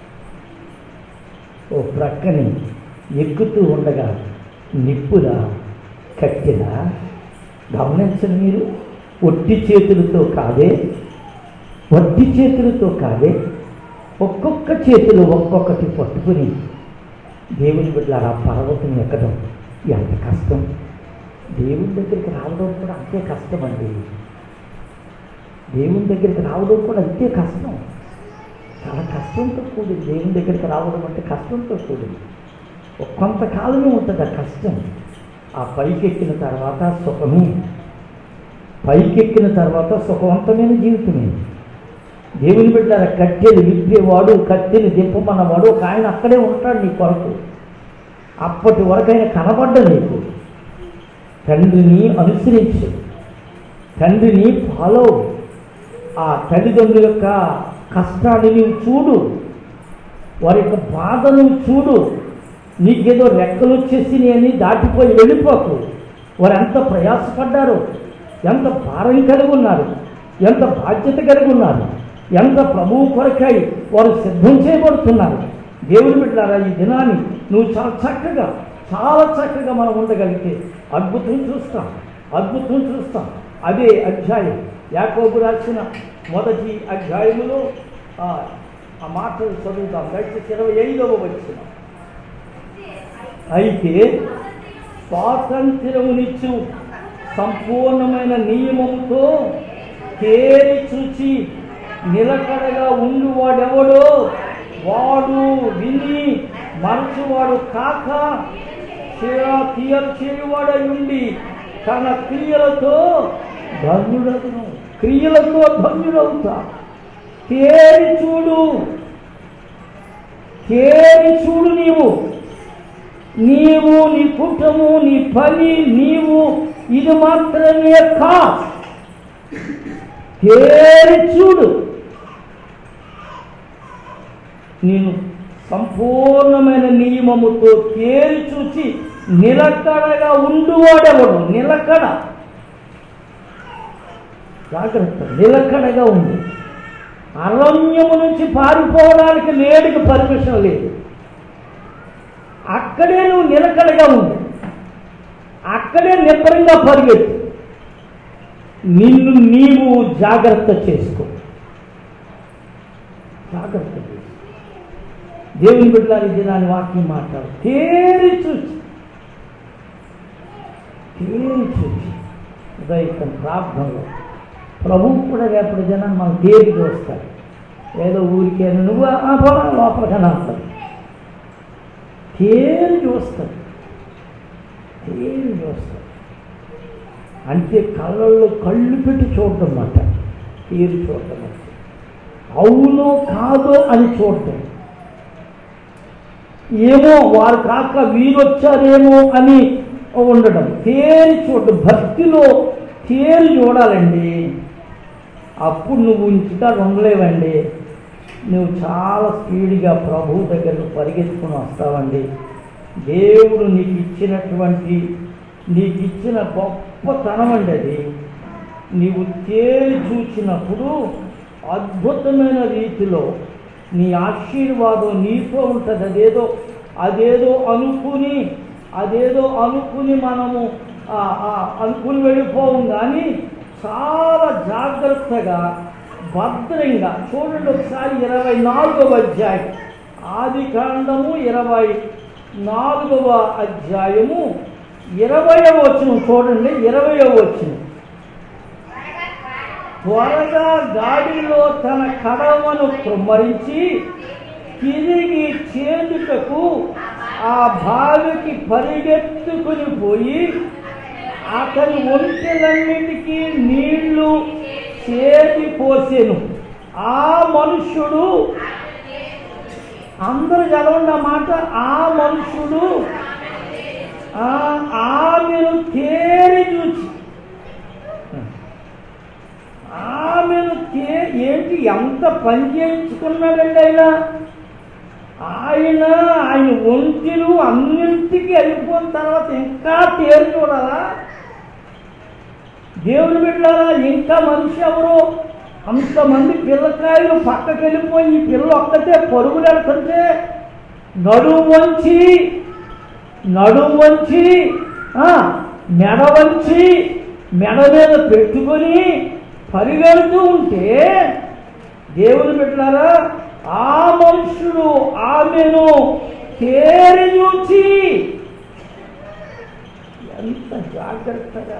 ఓ ప్రక్కని ఎక్కుతూ ఉండగా నిప్పురా కట్టిన గమనించండి మీరు ఒట్టి చేతులతో కాదే వట్టి చేతులతో కాదే ఒక్కొక్క చేతులు ఒక్కొక్కటి పట్టుకుని దేవుని బిడ్డలారా పర్వతం ఎక్కడం ఎంత కష్టం దేవుని దగ్గరికి రావడం కూడా అంతే కష్టం అండి దేవుని దగ్గరికి రావడం కూడా అంతే కష్టం చాలా కష్టంతో కూడింది దేవుని దగ్గరికి రావడం అంటే కష్టంతో కూడింది ఒక కొంతకాలమే ఉంటుంది ఆ కష్టం ఆ పైకెక్కిన తర్వాత సుఖమే పైకెక్కిన తర్వాత సుఖవంతమైన జీవితమే దేవుని బిడ్డ కట్టెలు విప్పేవాడు కట్టెలు దింపమన్నవాడు ఒక ఆయన అక్కడే ఉంటాడు నీ కొరకు అప్పటి వరకు ఆయన కనబడ్డ నీకు తండ్రిని అనుసరించు తండ్రిని ఫాలో ఆ తల్లిదండ్రుల యొక్క కష్టాన్ని నీవు చూడు వారి యొక్క బాధను చూడు నీకేదో రెక్కలు వచ్చేసి అని దాటిపోయి వెళ్ళిపోకు వారు ఎంత ప్రయాసపడ్డారో ఎంత భారం కలిగి ఉన్నారు ఎంత బాధ్యత కలిగి ఉన్నారు ఎంత ప్రభువు కొరకై వారు సిద్ధం చేయబడుతున్నారు దేవుని బిడ్డారా ఈ దినాన్ని నువ్వు చాలా చక్కగా చాలా చక్కగా మనం ఉండగలిగితే అద్భుతం చూస్తాం అద్భుతం చూస్తాం అదే అధ్యాయం యాకోబు రాసిన మొదటి అధ్యాయములో ఆ ఆ మాటలు చదువుతాం దయచేసి ఇరవై ఐదవ వచ్చిన అయితే స్వాతంత్ర్యమునిచ్చు సంపూర్ణమైన నియమముతో తేరి చూచి నిలకడగా ఉండువాడెవడో వాడు విని మరచువాడు కాక చేయ క్రియలు చేయువాడై ఉండి తన క్రియలతో ధన్యుడను క్రియలతో ధన్యుడవుతా తేరి చూడు తేరి చూడు నీవు నీవు నీ కుటుంబము నీ పని నీవు ఇది మాత్రమే కా తేరి చూడు నేను సంపూర్ణమైన నియమముతో తేరి చూచి నిలకడగా ఉండువాడెవడు నిలకడ జాగ్రత్త నిలకడగా ఉంది అరణ్యము నుంచి పారిపోవడానికి లేడికి పర్మిషన్ లేదు అక్కడే నువ్వు నిలకడగా ఉంది అక్కడే నిబ్బరంగా పరిగెత్తు నిన్ను నీవు జాగ్రత్త చేసుకో జాగ్రత్త చేసుకో దేవుని బిడ్డలారి దినాన్ని వాక్యం మాట్లాడు తేరి చూచి తేరి చూచి ఉదయం ప్రార్థనలో ప్రభువు కూడా రేపటి జనాన్ని మనం తేరి చూస్తాడు ఏదో ఊరికే నువ్వు ఆ పొలం లోపలికని అంటాడు తేరి చూస్తాడు తేరి చూస్తాడు అంటే కళ్ళల్లో కళ్ళు పెట్టి చూడటం మాట తేరి చూడటం అంటే అవునో కాదో అని చూడటం ఏమో వారు కాక వీరొచ్చారేమో అని ఉండడం తేరి చూడటం భక్తిలో తేరి చూడాలండి అప్పుడు నువ్వు ఇంటికా ఉండలేవండి నువ్వు చాలా స్పీడ్గా ప్రభు దగ్గరకు పరిగెత్తుకుని వస్తావండి దేవుడు నీకు ఇచ్చినటువంటి నీకు ఇచ్చిన గొప్పతనం అండి అది నీవు తేలి చూసినప్పుడు అద్భుతమైన రీతిలో నీ ఆశీర్వాదం నీతో ఉంటుంది అదేదో అదేదో అనుకుని అదేదో అనుకుని మనము ఆ, ఆ, అనుకుని వెళ్ళిపోవు కానీ చాలా జాగ్రత్తగా భద్రంగా చూడండి ఒకసారి ఇరవై నాలుగవ అధ్యాయం ఆది కాండము ఇరవై నాలుగవ అధ్యాయము ఇరవయవ వచనం చూడండి ఇరవయవ వచనం త్వరగా గాడిలో తన కడవను కృమ్మరించి తిరిగి చేదుటకు ఆ బావికి పరిగెత్తుకుని పోయి అతని ఒంటెలన్నిటికీ నీళ్లు చేతి పోసెను ఆ మనుష్యుడు అందరూ చదవండి ఆ మాట ఆ మనుష్యుడు ఆ ఆమెను తేరి చూచి ఆమెను తే ఏంటి ఎంత పని చేయించుకున్నాడండి ఆయన ఆయన ఆయన ఒంటిలు అన్నింటికి అయిపోయిన తర్వాత ఇంకా తేరు చూడాలా దేవుని బిడ్డారా ఇంకా మనిషి ఎవరు అంతమంది పిల్లకాయలు పక్కకి వెళ్ళిపోయి ఈ పిల్ల ఒక్కతే పరుగులు వెళ్తుంటే నడుము వంచి నడుము వంచి ఆ, మెడ వంచి మెడ మీద పెట్టుకొని పరిగెడుతూ ఉంటే దేవుని బిడ్డారా ఆ మనుషుడు ఆమెను తేరి చూచి ఎంత జాగ్రత్తగా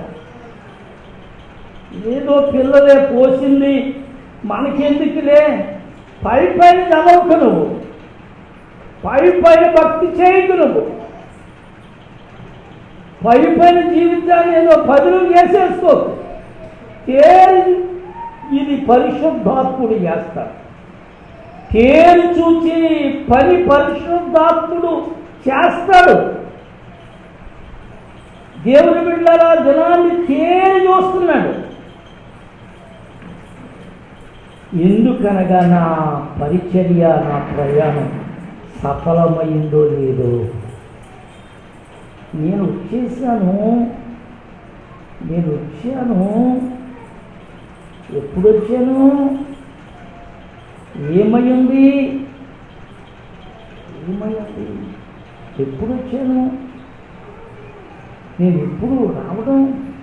ఏదో పిల్లలే పోసింది మనకెందుకులే పై పైన చదవకు నువ్వు పై పైన భక్తి చేయకు నువ్వు పై పైన జీవితాన్ని ఏదో పదులు చేసేసుకో తేరి ఇది పరిశుద్ధాత్ముడు చేస్తాడు తేరు చూచి పని పరిశుద్ధాత్ముడు చేస్తాడు దేవుని బిడ్డల జనాన్ని తేరి చూస్తున్నాడు ఎందుకనగా నా పరిచర్య నా ప్రయాణం సఫలమైందో లేదో నేను వచ్చేసాను నేను వచ్చాను ఎప్పుడు వచ్చాను ఏమైంది ఏమైంది ఎప్పుడు వచ్చాను నేను ఎప్పుడు రావడం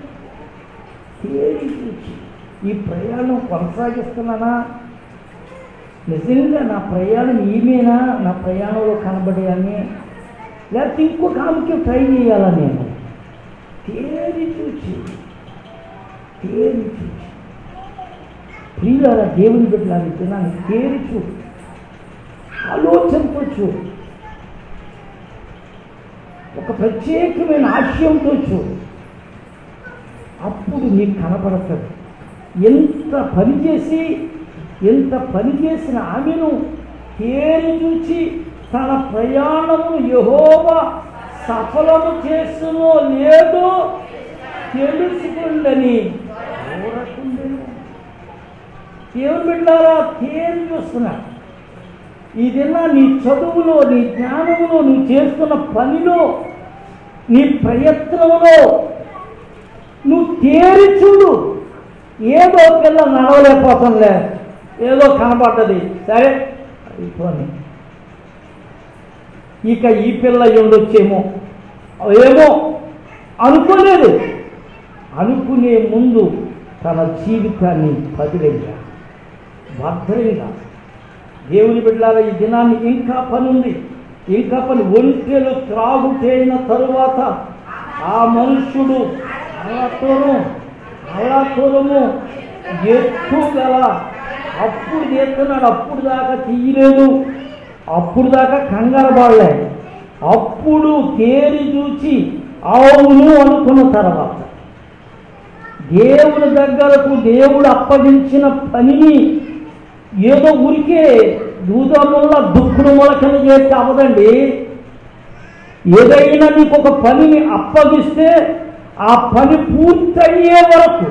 తేలి చూచి ఈ ప్రయాణం కొనసాగిస్తున్నానా నిజంగా నా ప్రయాణం ఈమెనా నా ప్రయాణంలో కనబడేయని లేకపోతే ఇంకొక ఆమెకి ట్రై చేయాలా నేను తేరి చూచి తేరి చూచి ప్రియులారా దేవుని బిడ్డలారి దినాన్ని తేరి చూడు ఆలోచనతో చూడు ఒక ప్రత్యేకమైన ఆశయంతో చూడు అప్పుడు నీకు కనపడతాడు ఎంత పని చేసి ఎంత పని చేసిన ఆమెను తేరి చూచి తన ప్రయాణము యహోవా సఫలము చేస్తునో లేదో తెలుసుకుండని ఊరకుండెను. దేవుని బిడ్డారా తేరి చూస్తున్నాడు ఈ దిన నీ చదువులో నీ జ్ఞానములో నువ్వు చేస్తున్న పనిలో నీ ప్రయత్నంలో నువ్వు తేరి చూడు ఏదో పిల్ల నడవలేకపోతుందిలే ఏదో కనబడ్డది సరే అయిపోని ఇక ఈ పిల్ల ఉండొచ్చేమో ఏమో అనుకోలేదు అనుకునే ముందు తన జీవితాన్ని పదిలంగా భద్రంగా దేవుని బిడ్డలార ఈ దినాన్ని ఇంకా పని ఉంది ఇంకా పని ఒంటెలు త్రాగుటైన తరువాత ఆ మనుష్యుడు అలతోను అలతోరము ఎత్తు గల అప్పుడు చేస్తున్నాడు అప్పుడు దాకా తీయలేదు అప్పుడు దాకా కంగారు పడలే అప్పుడు తేరి చూచి అవును అనుకున్న తర్వాత దేవుని దగ్గరకు దేవుడు అప్పగించిన పనిని ఏదో ఊరికే దూదముల దుక్కుడు మొలకలు చేస్తే అవ్వదండి ఏదైనా నీకు ఒక పనిని అప్పగిస్తే ఆ పని పూర్తయ్యే వరకు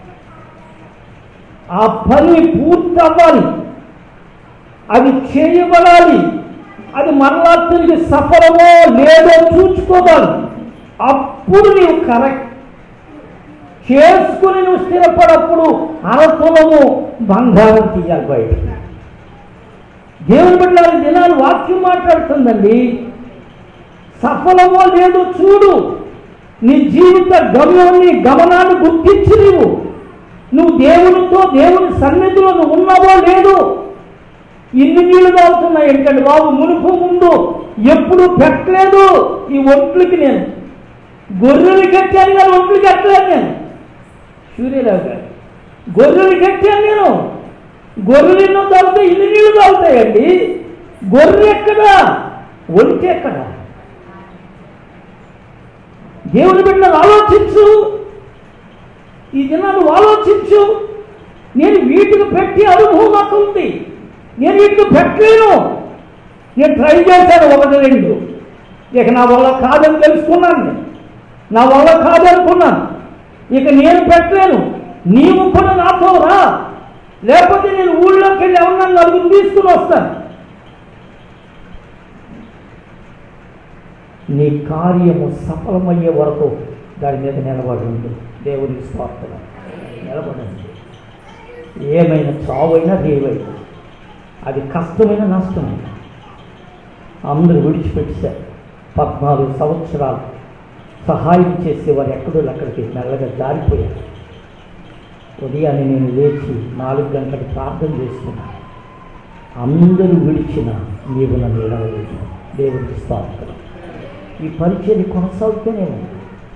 ఆ పని పూర్తవ్వాలి అది చేయబడాలి అది మరలా తిరిగి సఫలమో లేదో చూసుకోవాలి అప్పుడు నీవు కరెక్ట్ చేసుకుని నువ్వు స్థిరపడప్పుడు అరతులము బంగారం తీయాలి బయట దేవుని బిడ్డల దినాలు వాక్యం మాట్లాడుతుందండి సఫలమో లేదో చూడు నీ జీవిత గమ్యాన్ని గమనాన్ని గుర్తించి నీవు నువ్వు దేవునితో దేవుని సన్నిధిలో నువ్వు ఉన్నావో లేదు ఇన్ని నీళ్లు తాగుతున్నాయి ఏంటంటే బాబు మునుపు ముందు ఎప్పుడు పెట్టలేదు ఈ ఒంట్లకి నేను గొర్రెలు కట్టాను కానీ ఒంట్లు కట్టలేదు నేను సూర్యరావు గారు గొర్రెలు కట్టాను నేను గొర్రెలు ఎన్నో తాగుతాయి ఇన్ని నీళ్లు తాగుతాయండి గొర్రె ఎక్కడా ఒంటి ఎక్కడా దేవుని బిడ్డలు ఆలోచించు ఈ దినాలు ఆలోచించు నేను వీటికి పెట్టి అనుభవం నాకు ఉంది నేను వీటికి పెట్టలేను నేను ట్రై చేశాను ఒకటి రెండు ఇక నా వల్ల కాదని తెలుసుకున్నాను నేను నా వల్ల కాదనుకున్నాను ఇక నేను పెట్టలేను నీవు కూడా నాతో రా లేకపోతే నేను ఊళ్ళోకి వెళ్ళి ఎవరన్నా నలుగురు తీసుకుని వస్తాను నీ కార్యము సఫలమయ్యే వరకు దాని మీద నిలబడి ఉంది దేవునికి స్వార్థం నిలబడండి ఏమైనా చావైనా దేవైనా అది కష్టమైన నష్టమైన అందరూ విడిచిపెట్టారు పద్నాలుగు సంవత్సరాలు సహాయం చేసేవారు ఎక్కడో అక్కడికి మెల్లగా జారిపోయారు ఉదయాన్నే నేను లేచి నాలుగు గంటలకు ప్రార్థన చేసుకున్నాను అందరూ విడిచిన నీవు నన్ను ఎడవలేదు దేవునికి స్తోత్రం ఈ పరిచయం కొనసాగుతూనే ఉంది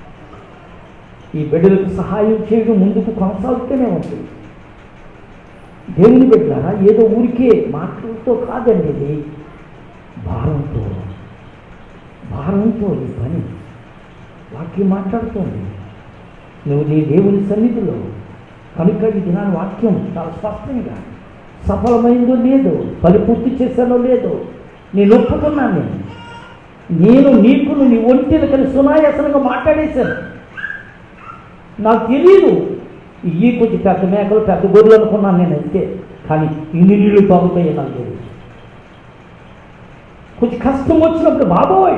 ఈ బిడ్డలకు సహాయం చేయడం ముందుకు కొనసాగుతూనే ఉంటుంది దేవుని బిడ్డారా ఏదో ఊరికే మాటలతో కాదండి ఇది భారంతో భారంతో ఈ పని వాక్యం మాట్లాడుతోంది నువ్వు నీ దేవుని సన్నిధిలో కనుక ఈ దినాన్ని వాక్యం చాలా స్పష్టంగా సఫలమైందో లేదో పని పూర్తి చేశానో లేదో నేను ఒప్పుకున్నాను నేను నేను నీకును నీ ఒంటిని కలిసి సునాయాసనంగా మాట్లాడేశాను నాకు తెలియదు ఈ కొంచెం పెద్ద మేకలు పెద్ద గొర్రెలు అనుకున్నాను నేను అంతే కానీ ఇన్ని నీళ్ళు తాగుతాయి నాకు తెలియదు కొంచెం కష్టం వచ్చినప్పుడు బాబోయ్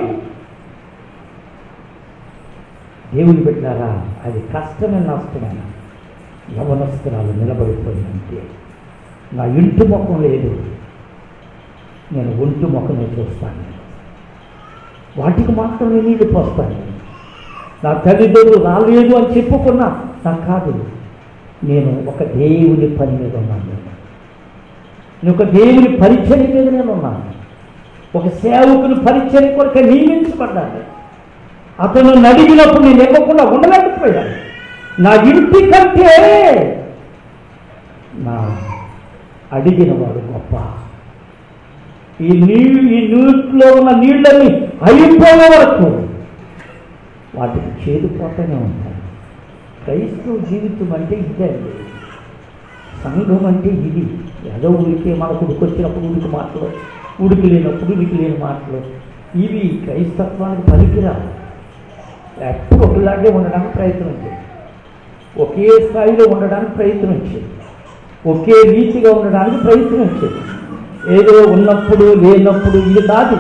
దేవుని పెట్టారా అది కష్టమైన నష్టమైన యవనస్త్రాలు నిలబడిపోయినంతే నా ఇంటి ముఖం లేదు నేను ఒంటి ముఖమే చూస్తాను వాటికి మాత్రం నేను నీళ్ళు పోస్తాను నా తల్లిదండ్రులు రాలేదు అని చెప్పుకున్నా నాకు కాదు నేను ఒక దేవుని పని మీద ఉన్నాను నేను. నేను ఒక దేవుని పరిచయం మీద నేను ఉన్నాను ఒక సేవకుని పరిచయం కొరకు నియమించబడ్డాను అతను నడిగినప్పుడు నేను ఇవ్వకుండా ఉండలేకపోయాను నా ఇంటి కంటే నా అడిగిన వాడు గొప్ప ఈ నీళ్ళు ఈ నీటిలో ఉన్న నీళ్ళని అయిపోయే వరకు వాటికి చేదుపోతూనే ఉంటాయి క్రైస్తవ జీవితం అంటే ఇదే అండి సంఘం అంటే ఇది ఏదో ఉడికి మనకు ఉడికొచ్చినప్పుడు ఉడికి మాటలు ఉడికి లేనప్పుడు ఉడికి లేని మాటలు ఇవి క్రైస్తత్వానికి పనికిరావు ఎప్పుడు ఒకలాగే ఉండడానికి ప్రయత్నం చేయి ఒకే స్థాయిలో ఉండడానికి ప్రయత్నం చేయి ఒకే రీతిగా ఉండడానికి ప్రయత్నం చేయి ఏదో ఉన్నప్పుడు లేనప్పుడు ఇది కాదు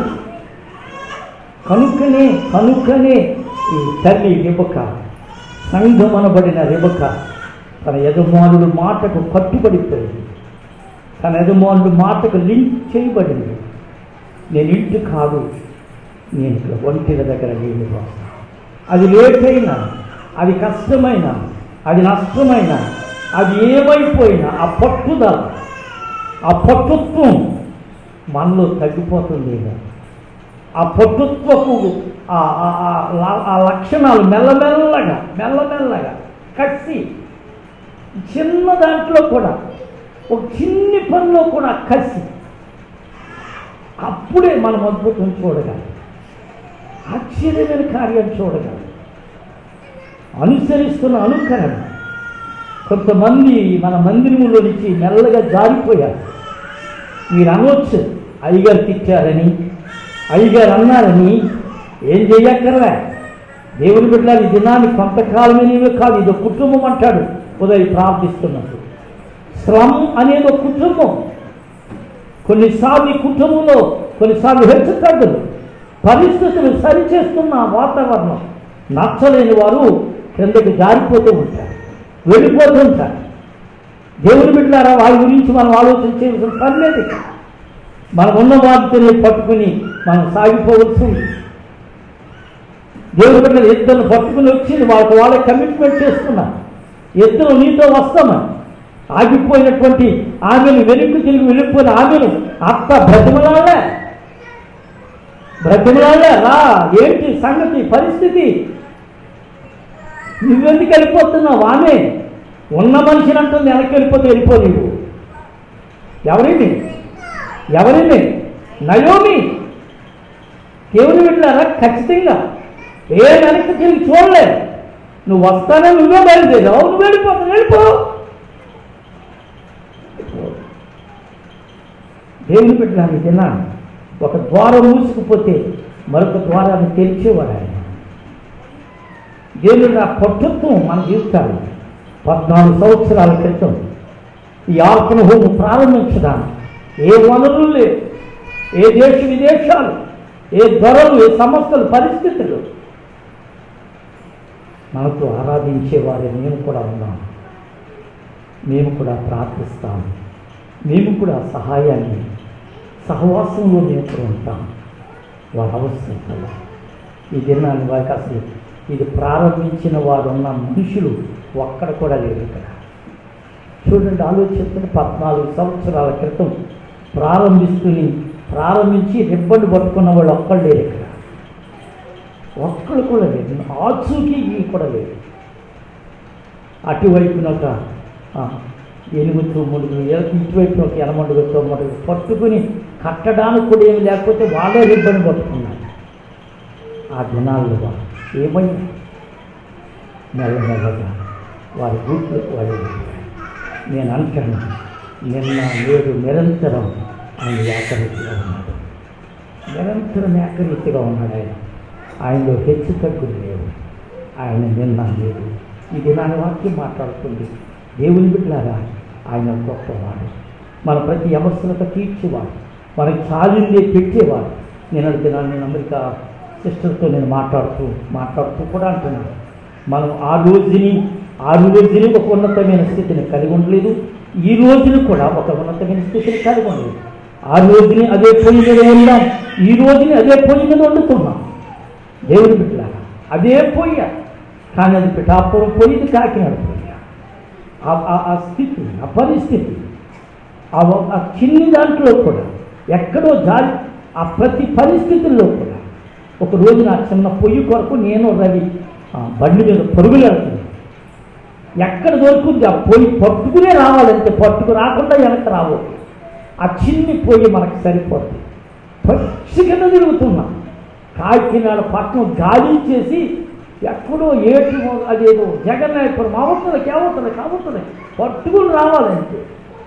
కనుకనే కనుకనే ఈ తల్లి రిబక సంఘం అనబడిన రిబక తన యజమానుడు మాటకు కట్టుబడిపోయింది తన యజమానుడు మాటకు లింక్ చేయబడింది నేను ఇంటి కాదు నేను ఇక్కడ ఒంటిల దగ్గర నీళ్ళు పోస్తాను అది లేట్ అయినా అది కష్టమైన అది నష్టమైన అది ఏమైపోయినా ఆ పట్టుదల ఆ పట్టుత్వం మనలో తగ్గిపోతుంది ఇక. ఆ పట్టుత్వపు ఆ ఆ- ఆ ల- ఆ లక్షణాలు మెల్లమెల్లగా మెల్లమెల్లగా కసి చిన్న దాంట్లో కూడా ఒక చిన్ని పనిలో కూడా కసి అప్పుడే మనం అద్భుతం చూడగలం ఆశ్చర్యమైన కార్యం చూడగలం అనుసరిస్తున్న అనుకరణ కొంతమంది మన మందిరములో నుంచి మెల్లగా జారిపోయారు మీరు అనవచ్చు అయ్యగారు తిట్టారని అయ్యగారు అన్నారని ఏం చెయ్యక్కర్లే దేవుని బిడ్డలు ఈ దినాన్ని కొంతకాలమే నీవే కాదు ఇది ఒక కుటుంబం అంటాడు ఉదయం ప్రార్థిస్తున్నట్టు శ్రమ్ అనేది ఒక కుటుంబం కొన్నిసార్లు ఈ కుటుంబంలో కొన్నిసార్లు హెచ్చుతగ్గులు పరిస్థితులు సరిచేస్తున్న వాతావరణం నచ్చలేని వారు క్రిందకి జారిపోతూ ఉంటారు వెళ్ళిపోతూ ఉంటారు దేవుని బిడ్డారా వారి గురించి మనం ఆలోచన చేయవలసిన పని లేదు ఇక. మనం ఉన్న వాటిని పట్టుకుని మనం సాగిపోవలసి ఉంది దేవుని బిడ్డలు ఇద్దరు పట్టుకుని వచ్చింది వాళ్ళకి వాళ్ళే కమిట్మెంట్ చేసుకున్నారు ఇద్దరు నీతో వస్తామని ఆగిపోయినటువంటి ఆమెను వెనుక్కు తిరిగి వెళ్ళిపోయిన ఆమెను అత్త బ్రతిమలాలే బ్రతిమలాలే రా ఏంటి సంగతి పరిస్థితి నువ్వెందుకు వెళ్ళిపోతున్నావు ఆమె ఉన్న మనిషిని అంటుంది వెనక్కి వెళ్ళిపోతే వెళ్ళిపో నీవు ఎవరిని ఎవరిని నయోమి దేవుని వెళ్ళారా ఖచ్చితంగా ఏ వెనక్కి తిరిగి చూడలే నువ్వు వస్తానే నువ్వే బయలుదేరావు నువ్వు వెళ్ళిపోతావు వెళ్ళిపో దేవుని పెట్టడానికి తిన్నా ఒక ద్వారం మూసుకుపోతే మరొక ద్వారాన్ని తెరిచేవాడు ఆయన దేవుని ఆ పట్టుత్వం మన జీవితాలు పద్నాలుగు సంవత్సరాల క్రితం ఈ ఆర్పణ హోము ప్రారంభించడానికి ఏ వనరులు లేవు ఏ దేశ విదేశాలు ఏ ధరలు ఏ సంస్థలు పరిస్థితులు మనకు ఆరాధించేవారే మేము కూడా ఉన్నాం మేము కూడా ప్రార్థిస్తాం మేము కూడా సహాయాన్ని సహవాసంలో మేము కూడా ఉంటాం వారు అవసరం కదా ఈ దినాన్ని వారికి అసలు ఇది ప్రారంభించిన వారు ఉన్న మనుషులు ఒక్కడ కూడా లేరు ఇక్కడ చూడండి ఆలోచిస్తున్న పద్నాలుగు సంవత్సరాల క్రితం ప్రారంభిస్తుని ప్రారంభించి రిబ్బన్ పట్టుకున్న వాళ్ళు ఒక్కళ్ళు లేరు ఇక్కడ ఒక్కళ్ళు కూడా లేదు ఆచూకీ కూడా లేదు అటువైపున ఒక ఆ, ఎనుగు తొమ్మిది ఇటువైపున ఒక ఎనమండుగు తొమ్మిది పట్టుకుని కట్టడానికి కూడా ఏమి లేకపోతే వాళ్ళే రిబ్బన్ పట్టుకున్నారు ఆ దినాల్లో వారు ఏమైనా మెల్లమెల్లగా వారి గూట్లకు వాళ్ళు నేను అంటాను నిన్న నేడు నిరంతరం ఆయన ఏకరీతిగా ఉన్నాడు నిరంతరం ఏకరీతిగా ఉన్నాడు ఆయన ఆయనలో హెచ్చు తగ్గులు లేవు ఆయన నిన్న లేదు ఈ దినాన్ని వాక్యం మాట్లాడుతుంది దేవుని బిడ్డలారా ఆయన గొప్పవాడు మన ప్రతి అవసరత తీర్చేవాడు మనకి చాలిందే పెట్టేవాడు నేను దినాన్ని నేను అమెరికా సిస్టర్తో నేను మాట్లాడుతూ మాట్లాడుతూ కూడా అంటున్నాను మనం ఆ రోజుని ఆ రోజుని ఒక ఉన్నతమైన స్థితిని కలిగి ఉండలేదు ఈ రోజుని కూడా ఒక ఉన్నతమైన స్థితిని కలిగి ఉండలేదు ఆ రోజుని అదే పొయ్యి మీద ఉన్నాం ఈ రోజుని అదే పొయ్యి మీద వండుతున్నాం దేవుని బిడ్డలారా అదే పొయ్య కానీ అది పిఠాపురం పొయ్యిది కాకినాడ పొయ్య ఆ- ఆ- ఆ స్థితి ఆ పరిస్థితి ఆ ఒ- ఆ చిన్ని దాంట్లో కూడా ఎక్కడో జారి ఆ ప్రతి పరిస్థితుల్లో కూడా ఒక రోజు నా చిన్న పొయ్యి కొరకు నేను రవి ఆ, బండి మీద పరుగులు వెళ్తుంది ఎక్కడ దొరుకుద్ది ఆ పొయ్యి పట్టుకునే రావాలంటే పట్టుకు రాకుండా వెనక్కి రావు ఆ చిన్ని పొయ్యి మనకు సరిపోతుంది పచ్చి కింద తిరుగుతున్నాం కాకినాడ పట్టణం గాలించేసి ఎక్కడో ఏటి అదేదో జగన్నాయపురం అవతలకి అవతలకి అవతలకి పట్టుకుని రావాలంటే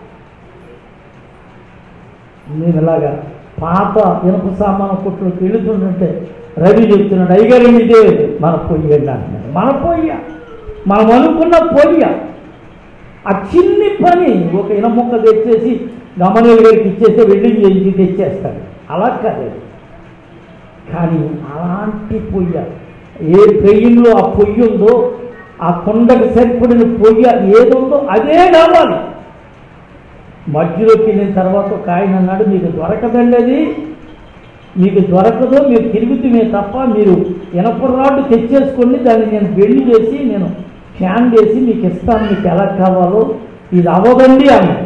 నేను ఇలాగా పాత ఇనుప సామాను కొట్టులోకి వెళుతుంటే రవి చెప్తున్నాడు అయ్యగారు ఇదే మన పొయ్యి అండి అంటున్నాడు మన పొయ్య మనం అనుకున్న పొయ్య ఆ చిన్ని పని ఒక ఇన ముక్క తెచ్చేసి గమనీయుల గారికి ఇచ్చేస్తే వెల్డింగ్ చేయించి తెచ్చేస్తాడు అలా కాదు కానీ అలాంటి పొయ్య ఏ పెయ్యంలో ఆ పొయ్యి ఉందో ఆ కొండకు సరిపడిన పొయ్య ఏదుందో అదే కావాలి మధ్యలోకి వెళ్ళిన తర్వాత ఒక ఆయన అన్నాడు మీకు దొరకదండి అది మీకు దొరకదు మీరు తిరుగుతుమే తప్ప మీరు ఇనప రాడ్డు తెచ్చేసుకోండి దాన్ని నేను వెళ్ళి చేసి నేను ఫ్యాన్ చేసి మీకు ఇస్తాను మీకు ఎలా కావాలో ఇది అవ్వదండి అన్నాడు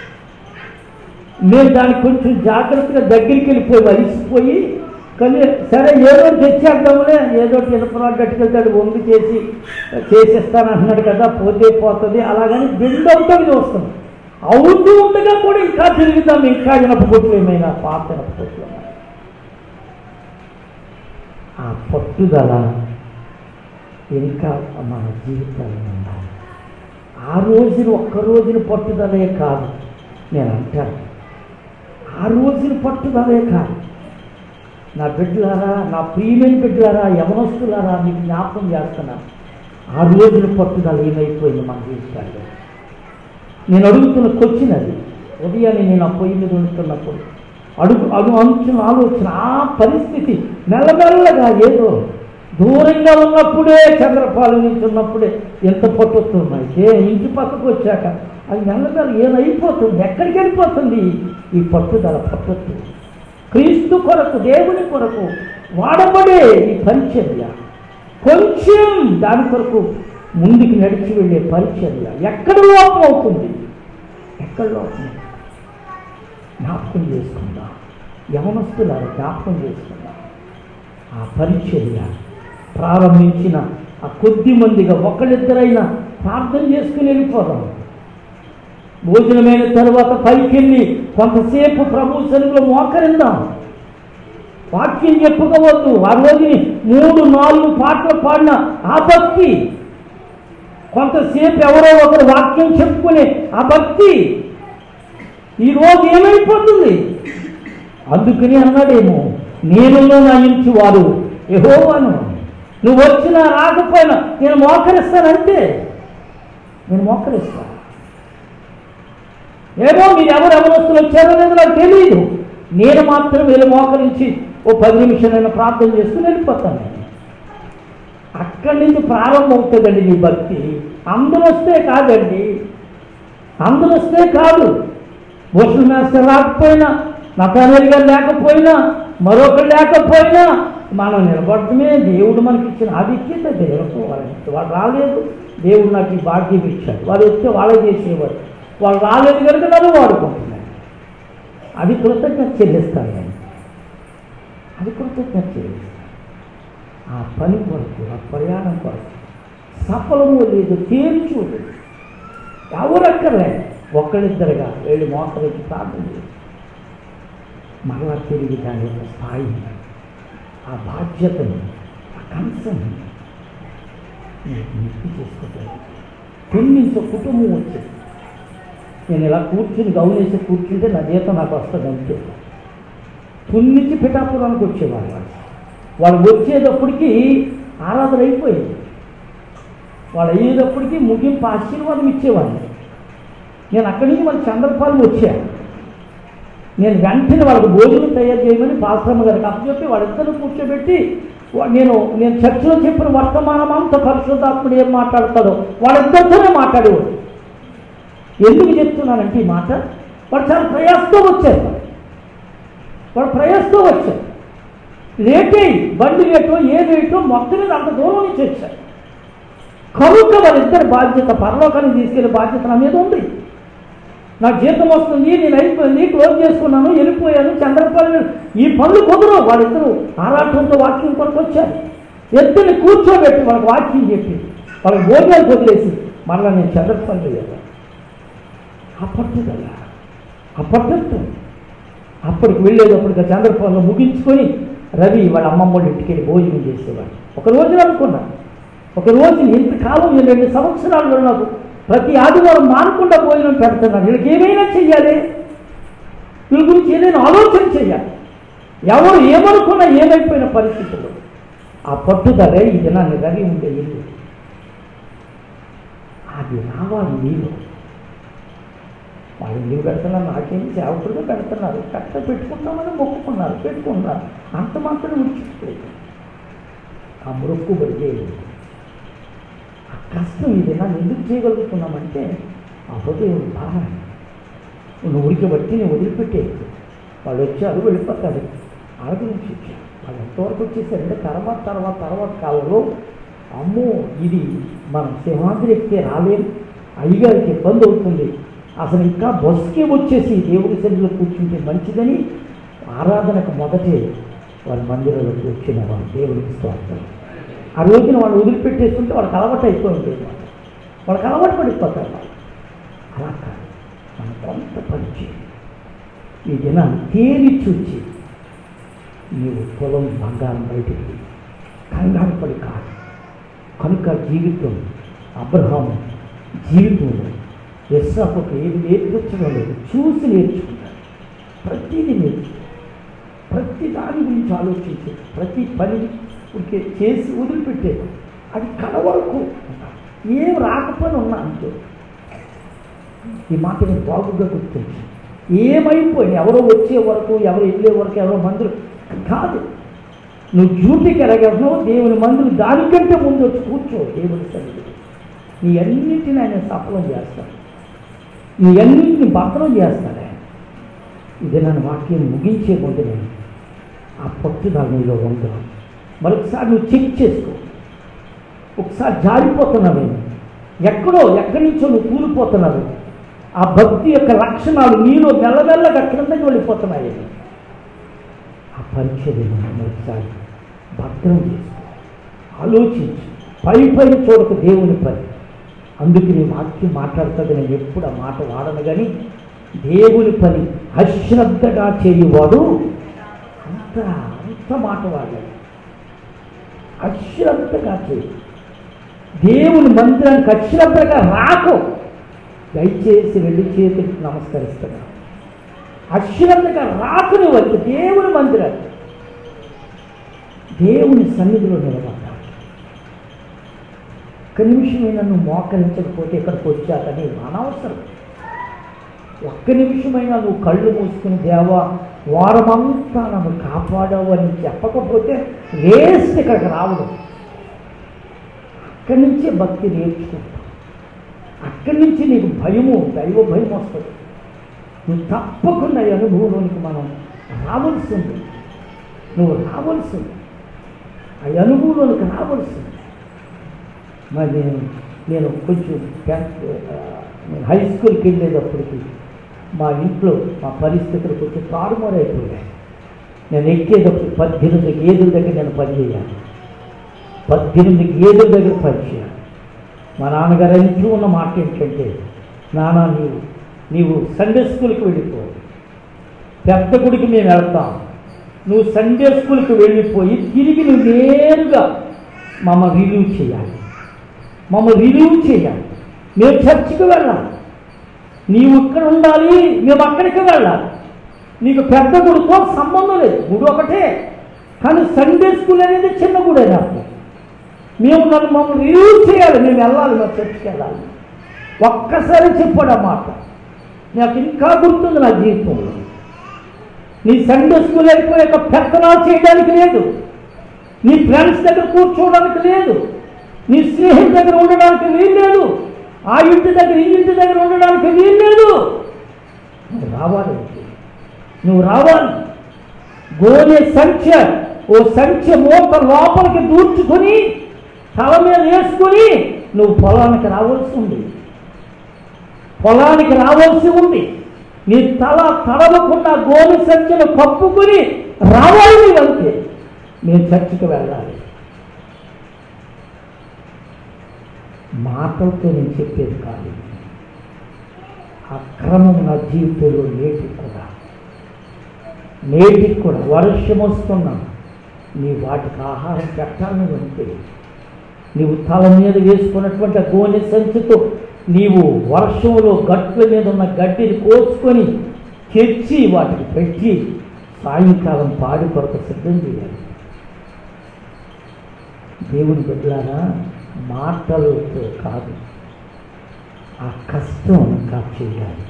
మేము దానికి కొంచెం జాగ్రత్తగా దగ్గరికి వెళ్ళిపోయి వలిసిపోయి కానీ సరే ఏదో ఒకటి తెచ్చేద్దాములే ఏదో ఒకటి ఇనపరాలు గట్టుకెళ్తాడు వంగి చేసి చేసేస్తాను అంటున్నాడు కదా పోతే పోతుంది అలాగని బిల్డ్ అవుతాడు చూస్తాం అవుతూ ఉండగా కూడా ఇంకా తిరుగుతాం ఇంకా ఇనప కొట్లు ఏమైనా పాత ఇనప కొట్లు ఏమైనా. ఆ పట్టుదల ఇంకా మన జీవితాల్లో ఉండాలి ఆ రోజున ఒక్క రోజున పట్టుదలే కాదు నేను అంటాను ఆ రోజున పట్టుదలే కాదు నా బిడ్డలారా నా ప్రియమైన బిడ్డలారా యవనస్తులారా మీకు జ్ఞాపకం చేస్తున్నాను ఆ రోజున పట్టుదల ఏమైపోయింది మన జీవితాల్లో నేను అడుగుతున్న క్వశ్చన్ అది ఉదయాన్నే నేను ఆ పొయ్యి మీద ఉంటున్నప్పుడు అడుగు అడు అంచున ఆలోచన ఆ పరిస్థితి మెల్లమెల్లగా ఏదో దూరంగా ఉన్నప్పుడే చంద్రపాలు నుంచి ఉన్నప్పుడే ఎంత పట్టుతున్నాయి ఏ ఇంటి పక్కకు వచ్చాక అది మెల్లమెల్ల ఏమైపోతుంది ఎక్కడికి వెళ్ళిపోతుంది ఈ పట్టుదల పట్టుద్దు క్రీస్తు కొరకు దేవుని కొరకు వాడబడే ఈ పరిచర్య కొంచెం దాని కొరకు ముందుకు నడిచి వెళ్ళే పరిచర్య ఎక్కడ లోపం అవుతుంది ఎక్కడ లోపం జ్ఞాపకం చేసుకుందాం యవనస్తుల జ్ఞాపకం చేసుకుందాం ఆ పరిచర్య ప్రారంభించిన ఆ కొద్ది మందిగా ఒకళ్ళిద్దరైనా ప్రార్థన చేసుకుని వెళ్ళిపోదాం భోజనమైన తర్వాత పైకి వెళ్ళి కొంతసేపు ప్రభు సన్నిధిలో మోకరిందాం వాక్యం చెప్పుకోవద్దు ఆ రోజుని మూడు నాలుగు పాటలు పాడిన ఆ భక్తి కొంతసేపు ఎవరో ఒకరు వాక్యం చెప్పుకునే ఆ భక్తి ఈరోజు ఏమైపోతుంది అందుకని అన్నాడేమో నేను నా ఇంటి వారు యెహోవాను నువ్వు వచ్చినా రాకపోయినా నేను మోకరిస్తానంతే నేను మోకరిస్తాను ఏమో మీరు ఎవరు ఎవరొస్తులు వచ్చారో లేదో నాకు తెలియదు నేను మాత్రం వీళ్ళు మోకరించి ఓ పది నిమిషాలైనా ప్రార్థన చేసుకుని వెళ్ళిపోతాను నేను అక్కడి నుంచి ప్రారంభం అవుతుందండి నీ భక్తి అందరూ వస్తే కాదండి అందరూ వస్తే కాదు భూషణ మాస్టర్ రాకపోయినా నతానేలు గారు లేకపోయినా మరొకరు లేకపోయినా మనం నిలబడటమే దేవుడు మనకి ఇచ్చిన ఆధిక్యత దేవుడు వాళ్ళకి వాడు రాలేదు దేవుడు నాకు ఈ భాగ్యం ఇచ్చాడు వాళ్ళు వస్తే వాళ్ళే చేసేవాడు వాళ్ళు రాలేదు కనుక నన్ను వాడుకుంటున్నాడు అది కృతజ్ఞత చెల్లిస్తాను నేను అది కృతజ్ఞత చెల్లిస్తాను ఆ పని కొరకు ఆ ప్రయాణం కొరకు సఫలము లేదు తేల్చు లేదు ఎవరక్కర్లే ఒక్కరిద్దరుగా వెళ్ళి మోసరించి ప్రార్థన చేసి మరలా తిరిగి దాని యొక్క స్థాయిని ఆ బాధ్యతను ఆ కన్సర్న్ నిప్పి చేసుకుంటాను కొన్నించో కుటుంబం వచ్చింది నేను ఇలా కూర్చుని గౌనేసి కూర్చుంటే నా జీతం నాకు వస్తుంది అంతే తున్నించి పిఠాపురానికి వచ్చేవాళ్ళు వాళ్ళు వాళ్ళు వచ్చేటప్పటికి ఆరాధన అయిపోయింది వాళ్ళు అయ్యేటప్పటికి ముగింపు ఆశీర్వాదం ఇచ్చేవాడిని నేను అక్కడి నుంచి మళ్ళీ చంద్రపాలెం వచ్చాను నేను వెంటనే వాళ్ళకి భోజనం తయారు చేయమని పాశ్రమ గారికి అప్పచెప్పి వాళ్ళిద్దరూ కూర్చోబెట్టి వా- నేను నేను చర్చలో చెప్పిన వర్తమానం అంత పరిశుద్ధాత్ముడు ఏం మాట్లాడతాడో వాళ్ళిద్దరితోనే మాట్లాడేవాడు ఎందుకు చెప్తున్నానంటే ఈ మాట వాడు చాలా ప్రయాసతో వచ్చారు వాడు ప్రయాసతో వచ్చారు లేట్ అయ్యి బండి లేటో ఏ లేటో మొత్తం మీద అంత దూరం నుంచి వచ్చారు కనుక వాళ్ళిద్దరి బాధ్యత పరలోకానికి తీసుకెళ్లే బాధ్యత నా మీద ఉంది నాకు జీతం వస్తుంది నేను అయిపోయింది క్లోజ్ చేసుకున్నాను వెళ్ళిపోయాను చంద్రపాలెం ఈ పనులు కుదరవు వాళ్ళిద్దరూ ఆరాటంతో వాక్యం కొరకు వచ్చారు ఎత్తుని కూర్చోబెట్టి వాళ్ళకి వాక్యం చెప్పి వాళ్ళకి భోజనాలు వదిలేసి మరలా నేను చంద్రపాలెం వెళ్ళాను ఆ పట్టుదల ఆ పట్టుదల అప్పటికి వెళ్ళేటప్పటికి చంద్రపాలెం ముగించుకొని రవి వాళ్ళ అమ్మమ్మ వాళ్ళ ఇంటికి వెళ్ళి భోజనం చేసేవాడు ఒక రోజు అనుకున్నా ఒక రోజు ఇంతకాలం నేను రెండు సంవత్సరాలు నాకు ప్రతి ఆదివారం మానకుండా భోజనం పెడుతున్నాను వీళ్ళకి ఏమైనా చెయ్యాలి వీళ్ళ గురించి ఏదైనా ఆలోచన చెయ్యాలి ఎవరు ఏమనుకున్నా ఏమైపోయిన పరిస్థితుల్లో ఆ పట్టుదల ఈ దినాన్ని రవి ఉండే ఇల్లు అది రావాలి నీళ్ళు వాళ్ళు నీళ్ళు పెడుతున్నారు నాకేం సేవకుడుగా పెడుతున్నారు కట్ట పెట్టుకుంటామని మొక్కుకున్నారు పెట్టుకున్నారు అంత మాత్రం విడిచిపోయింది ఆ మొక్కుబడి చేయలేదు ఆ కష్టం ఇది నన్ను ఎందుకు చేయగలుగుతున్నామంటే ఆ హృదయం భారం నువ్వు ఉడికి బట్టి నేను వదిలిపెట్టేది వాళ్ళు వచ్చారు వెళ్ళిపోతారు అరగ నుంచి వచ్చారు వాళ్ళు ఎంతవరకు వచ్చేసారంటే తర్వాత తర్వాత తర్వాత కాలంలో అమ్మో ఇది మనం సింహాద్రి ఎక్కితే రాలేం అయ్యగారికి ఇబ్బంది అవుతుంది అసలు ఇంకా బస్కే వచ్చేసి దేవుడి సన్నిధిలో కూర్చుంటే మంచిదని ఆరాధనకు మొదటే వాళ్ళ మందిరంలోకి వచ్చిన వాళ్ళు దేవుడికి స్తోత్రం ఆ రోజున వాళ్ళు వదిలిపెట్టేస్తుంటే వాళ్ళకి అలవాటు అయిపోయి ఉంటుంది వాళ్ళకి అలవాటు పడిపోతారు వాళ్ళు అలా కాదు మనం కొంత పని చేయాలి ఈ దినాన్ని తేలి చూచి నీవు పొలం బంగారం బయటికి తీ. కంగారు పడి కాదు కనుక జీవితం అబ్రహాము జీవితంలో ఇస్సాకు ఏది నేర్పించడం లేదు చూసి నేర్చుకున్నాడు ప్రతిదీ నేర్చుకున్నాడు ప్రతి దాని గురించి ఆలోచించి ప్రతి పని ఊరికే చేసి వదిలిపెట్టేది అది కడ వరకు ఉన్నాడు. ఏం రాకపోయినా ఉన్నా అంతే ఈ మాట నేను బాగుగా గుర్తించి ఏమైపోయింది ఎవరో వచ్చే వరకు ఎవరు వెళ్ళే వరకు ఎవరో మందులు కాదు నువ్వు డ్యూటీకి ఎలాగెవనో దేవుని మందులు దానికంటే ముందు వచ్చి కూర్చో దేవుని సన్నిధిలో నీ అన్నింటిని ఆయన సఫలం చేస్తాడు నీ అన్నింటిని భద్రం చేస్తాడు ఆయన ఇది నన్ను వాక్యం ముగించే ముందు నేను ఆ పట్టుదల నీలో ఉందా మరొకసారి నువ్వు చెక్ చేసుకో ఒకసారి జారిపోతున్నావేమో ఎక్కడో ఎక్కడి నుంచో నువ్వు కూలిపోతున్నావు ఆ భక్తి యొక్క లక్షణాలు నీలో మెల్లమెల్లగా క్రిందకి వెళ్ళిపోతున్నాయి ఆ పరిచర్యను మరొకసారి భద్రం చేసుకో ఆలోచించు పై పై చూడక దేవుని పని అందుకు నీ వాక్యం మాట్లాడుతుంది నేను ఎప్పుడు ఆ మాట వాడను కానీ దేవుని పని అశ్రద్ధగా చేయువాడు అంత అంత మాట వాడాడు అశ్రద్ధగా చేయి దేవుని మందిరానికి అశ్రద్ధగా రాకు దయచేసి రెండు చేతులకు నమస్కరిస్తున్నా అశ్రద్ధగా రాకుని వచ్చి దేవుని మందిరానికి దేవుని సన్నిధిలో నిలబడ్డా ఒక్క నిమిషమైనా నువ్వు మోకరించకపోతే ఇక్కడికి వచ్చాక నీవు అనవసరం ఒక్క నిమిషమైనా నువ్వు కళ్ళు మూసుకుని దేవా వారమంతా నన్ను కాపాడావు అని చెప్పకపోతే వేస్ట్ ఇక్కడికి రావడం అక్కడి నుంచే భక్తి నేర్చుకుంటావు అక్కడి నుంచి నీకు భయము దైవ భయం వస్తుంది నువ్వు తప్పకుండా ఈ అనుభవంలోనికి మనం రావాల్సింది నువ్వు రావాల్సింది ఆ అనుభవంలోనికి రావాల్సింది మరి నేను నేను కొంచెం టెన్త్ ఆ, నేను హై స్కూల్కి వెళ్ళేటప్పటికి మా ఇంట్లో మా పరిస్థితులు కొంచెం తారుమారైపోయాయి నేను ఎక్కేటప్పుడు పద్దెనిమిది గేదెల దగ్గర నేను పనిచేయాలి పద్దెనిమిది గేదెల దగ్గర పనిచేయాలి మా నాన్నగారు ఇంట్లో ఉన్న మాట ఏంటంటే నాన్న నీవు నీవు సండే స్కూల్కి వెళ్ళిపో పెద్ద గుడికి మేము వెళ్తాం నువ్వు సండే స్కూల్కి వెళ్ళిపోయి తిరిగి నువ్వు నేరుగా మమ్మ రిలీవ్ చేయాలి మమ్మ రిలీవ్ చేయాలి మేము చర్చికి వెళ్ళాలి నీవు ఇక్కడ ఉండాలి మేము అక్కడికి వెళ్ళాలి నీకు పెద్ద గుడితో సంబంధం లేదు గుడి ఒకటే కానీ సండే స్కూల్ అనేది చిన్న గుడే నాకు మేము నన్ను మమ్మల్ని రిలీవ్ చేయాలి మేము వెళ్ళాలి మా చర్చికి వెళ్ళాలి ఒక్కసారి చెప్పాడు ఆ మాట నాకు ఇంకా గుర్తుంది నా జీవితంలో నీ సండే స్కూల్ అయిపోయాక పెత్తనాలు చేయడానికి లేదు నీ ఫ్రెండ్స్ దగ్గర కూర్చోవడానికి లేదు నీ స్నేహితుల దగ్గర ఉండడానికి వీలు లేదు ఆ ఇంటి దగ్గర ఈ ఇంటి దగ్గర ఉండడానికి వీలు లేదు నువ్వు రావాలి నువ్వు రావాలి గోనె సంఖ్య ఓ సంఖ్య మూట లోపలికి దూర్చుకొని తల మీద వేసుకొని నువ్వు పొలానికి రావాల్సి ఉంది పొలానికి రావాల్సి ఉంది నీ తల తడవకుండా గోని సంఖ్యను కప్పుకొని రావాలి నీవంతే నేను చర్చికి వెళ్ళాలి మాటలతో నేను చెప్పేది కాదు అక్రమం నా జీవితంలో నేటికి కూడా నేటికి కూడా వర్షం వస్తున్నా నీ వాటికి ఆహారం పెట్టాలని అంతే నీవు తల మీద వేసుకున్నటువంటి ఆ గోనె సంచితో నీవు వర్షంలో గట్ల మీద ఉన్న గడ్డిని కోసుకొని తెచ్చి వాటికి పెట్టి సాయంకాలం పాడి కొరకు సిద్ధం చేయాలి దేవుని బిడ్డలారా మాటలతో కాదు ఆ కష్టం ఇంకా చేయాలి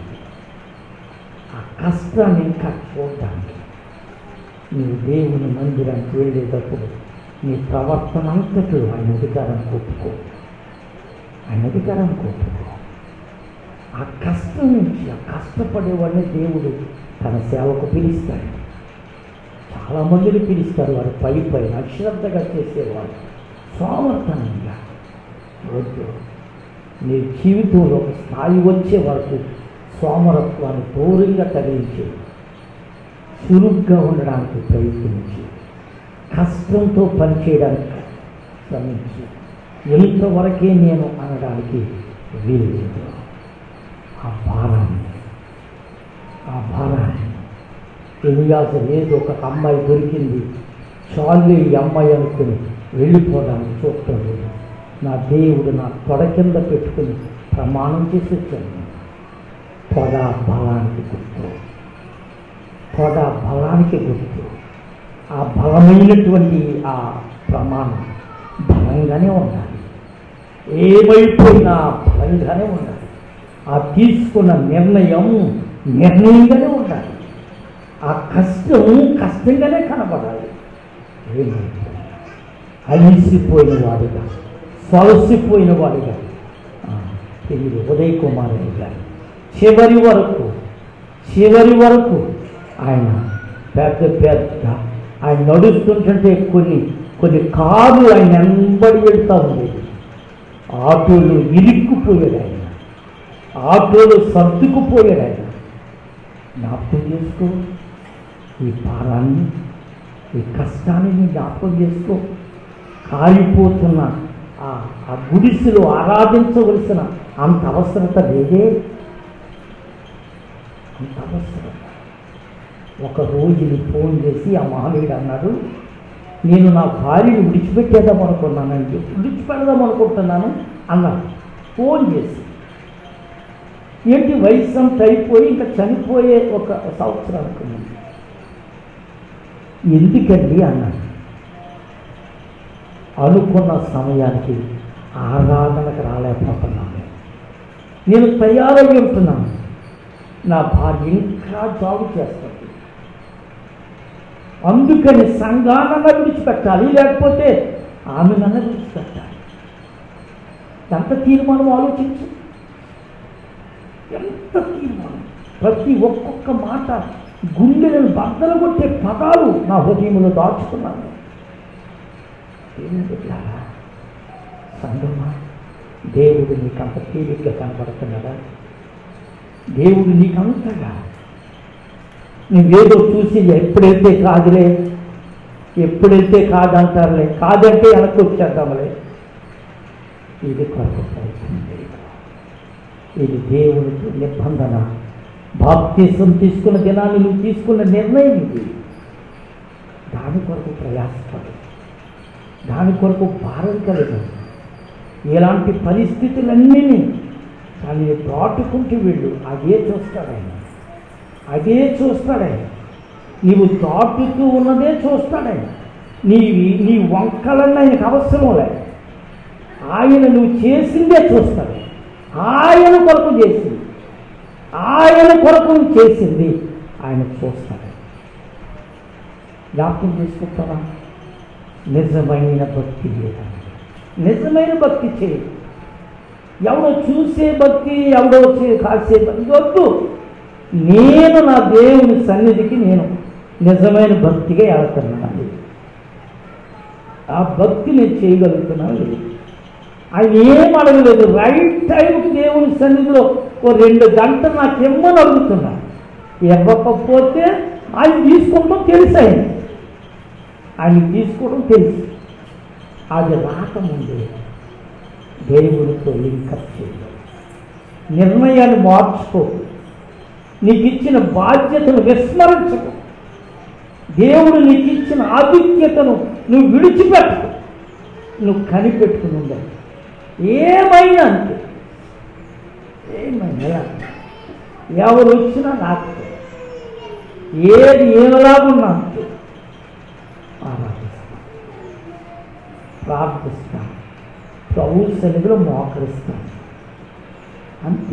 ఆ కష్టాన్ని ఇంకా చూడడానికి నీవు దేవుని మందిరానికి వెళ్ళేటప్పుడు నీ ప్రవర్తన అంతట్లో ఆయన అధికారాన్ని ఒప్పుకో ఆయన అధికారానికి ఒప్పుకో ఆ కష్టం నుంచి ఆ కష్టపడేవాడిని దేవుడు తన సేవకు పిలుస్తాడు చాలామందిని పిలుస్తారు వారు పై పై అశ్రద్ధగా చేసేవారు సోమర్థనంగా వద్దు నీ జీవితంలో ఒక స్థాయి వచ్చే వరకు సోమరత్వాన్ని దూరంగా తగిలించి చురుగ్గా ఉండడానికి ప్రయత్నించి కష్టంతో పనిచేయడానికి శ్రమించి ఎంతవరకే నేను అనడానికి వీలు లేదు ఆ భారాన్ని ఆ భారాన్ని ఎలియాస లేదు ఒక అమ్మాయి దొరికింది చాలు ఈ అమ్మాయి అనుకుని వెళ్ళిపోవడానికి చూడటం లేదు నా దేవుడు నా తొడ కింద పెట్టుకుని ప్రమాణం చేసి వచ్చాను పొడ బలానికి గుర్తు పొడ బలానికి గుర్తు ఆ బలమైనటువంటి ఆ ప్రమాణం బలంగానే ఉండాలి ఏమైపోయినా బలంగానే ఉండాలి ఆ తీసుకున్న నిర్ణయం నిర్ణయంగానే ఉండాలి ఆ కష్టం కష్టంగానే కనపడాలి ఏమైపోయినా అలిసిపోయిన వాడిగా సొలసిపోయిన వాడిగా ఆ, తెలియదు ఉదయ్ కుమార్ రెడ్డి గారు చివరి వరకు చివరి వరకు ఆయన పెద్ద పెద్ద ఆయన నడుస్తుంటే కొన్ని కొన్ని కార్లు ఆయన వెంబడి వెళ్తూ ఉండేది ఆటోలు ఇరుక్కుపోయాడు ఆయన ఆటోలు సర్దుకుపోయాడు ఆయన జ్ఞాపకం చేసుకో ఈ భారాన్ని ఈ కష్టాన్ని నీ జ్ఞాపకం చేసుకో కాలిపోతున్న ఆ ఆ గుడిసెలో ఆరాధించవలసిన అంత అవసరత లేదే అంత అవసరం ఒక రోజుని ఫోన్ చేసి ఆ మహనీయుడు అన్నాడు నేను నా భార్యని విడిచిపెట్టేద్దాం అనుకున్నానండి విడిచిపెడదాం అనుకుంటున్నాను అన్నాడు ఫోన్ చేసి ఏంటి వయసు అంతా అయిపోయి ఇంకా చనిపోయే ఒక సంవత్సరం అనుకున్నాను ఎందుకండి అన్నాడు అనుకున్న సమయానికి ఆరాధనకు రాలేకపోతున్నాను నేను తయారై ఉంటున్నాను నా భార్య ఇంకా జాబు చేస్తుంది అందుకని సంఘానన్న విడిచిపెట్టాలి లేకపోతే ఆమె నన్న విడిచిపెట్టాలి ఎంత తీర్మానం ఆలోచించు ఎంత తీర్మానం ప్రతి ఒక్కొక్క మాట గుండెలను బద్దలు కొట్టే పదాలు నా హృదయంలో దాచుకున్నాను దేవుని బిడ్డలారా, సంగమా దేవుడు నీకు అంత తేలిగ్గా కనపడుతున్నాడా దేవుడు నీకంతగా నువ్వేదో చూసి ఎప్పుడైతే కాదులే ఎప్పుడైతే కాదంటారులే కాదంటే వెనక్కి వచ్చేద్దాంలే ఇది కొరకు ప్రయత్నం చేయడం. ఇది దేవుని నిబంధన బాప్తీసం తీసుకున్న దినాన్ని నువ్వు తీసుకున్న నిర్ణయం ఇది దాని కొరకు ప్రయాసపడు దాని కొరకు భారం కలదు ఇలాంటి పరిస్థితులన్నీ దాన్ని దాటుకుంటూ వెళ్ళు అదే చూస్తాడు ఆయన అదే చూస్తాడు ఆయన నీవు దాటుతూ ఉన్నదే చూస్తాడు ఆయన నీవి నీ వంకలన్నీ ఆయనకు అవసరం లేదు ఆయన నువ్వు చేసిందే చూస్తాడు ఆయన కొరకు చేసింది ఆయన కొరకు నువ్వు చేసింది ఆయన చూస్తాడు జ్ఞాపకం చేసుకుంటావా నిజమైన భక్తి లేదా నిజమైన భక్తి చేయి ఎవడో చూసే భక్తి ఎవడో చే- కాసే భక్తి వద్దు నేను నా దేవుని సన్నిధికి నేను నిజమైన భక్తిగా వెళ్తున్నాను ఆ భక్తి నేను చేయగలుగుతున్నాను లేదు ఆయన ఏం అడగలేదు రైట్ టైంకి దేవుని సన్నిధిలో ఓ రెండు గంటలు నాకు ఇమ్మని అడుగుతున్నా ఇవ్వకపోతే ఆయన తీసుకుంటాం తెలుసు ఆయన ఆయన తీసుకోవడం తెలుసు అది రాకముందే దేవుడితో లింకప్ చేయాలి నిర్ణయాన్ని మార్చుకో నీకు ఇచ్చిన బాధ్యతను విస్మరించకు దేవుడు నీకు ఇచ్చిన ఆధిక్యతను నువ్వు విడిచిపెట్టకు నువ్వు కనిపెట్టుకుని ఉండాలి ఏమైనా అంతే ఏమైనా అంతే. ఎవరు వచ్చినా నాకు ఏది ఏమలాగున్నా అంతే ఆరాధిస్తాను ప్రార్థిస్తాను ప్రభు సన్నిధిలో మోకరిస్తాను అంతే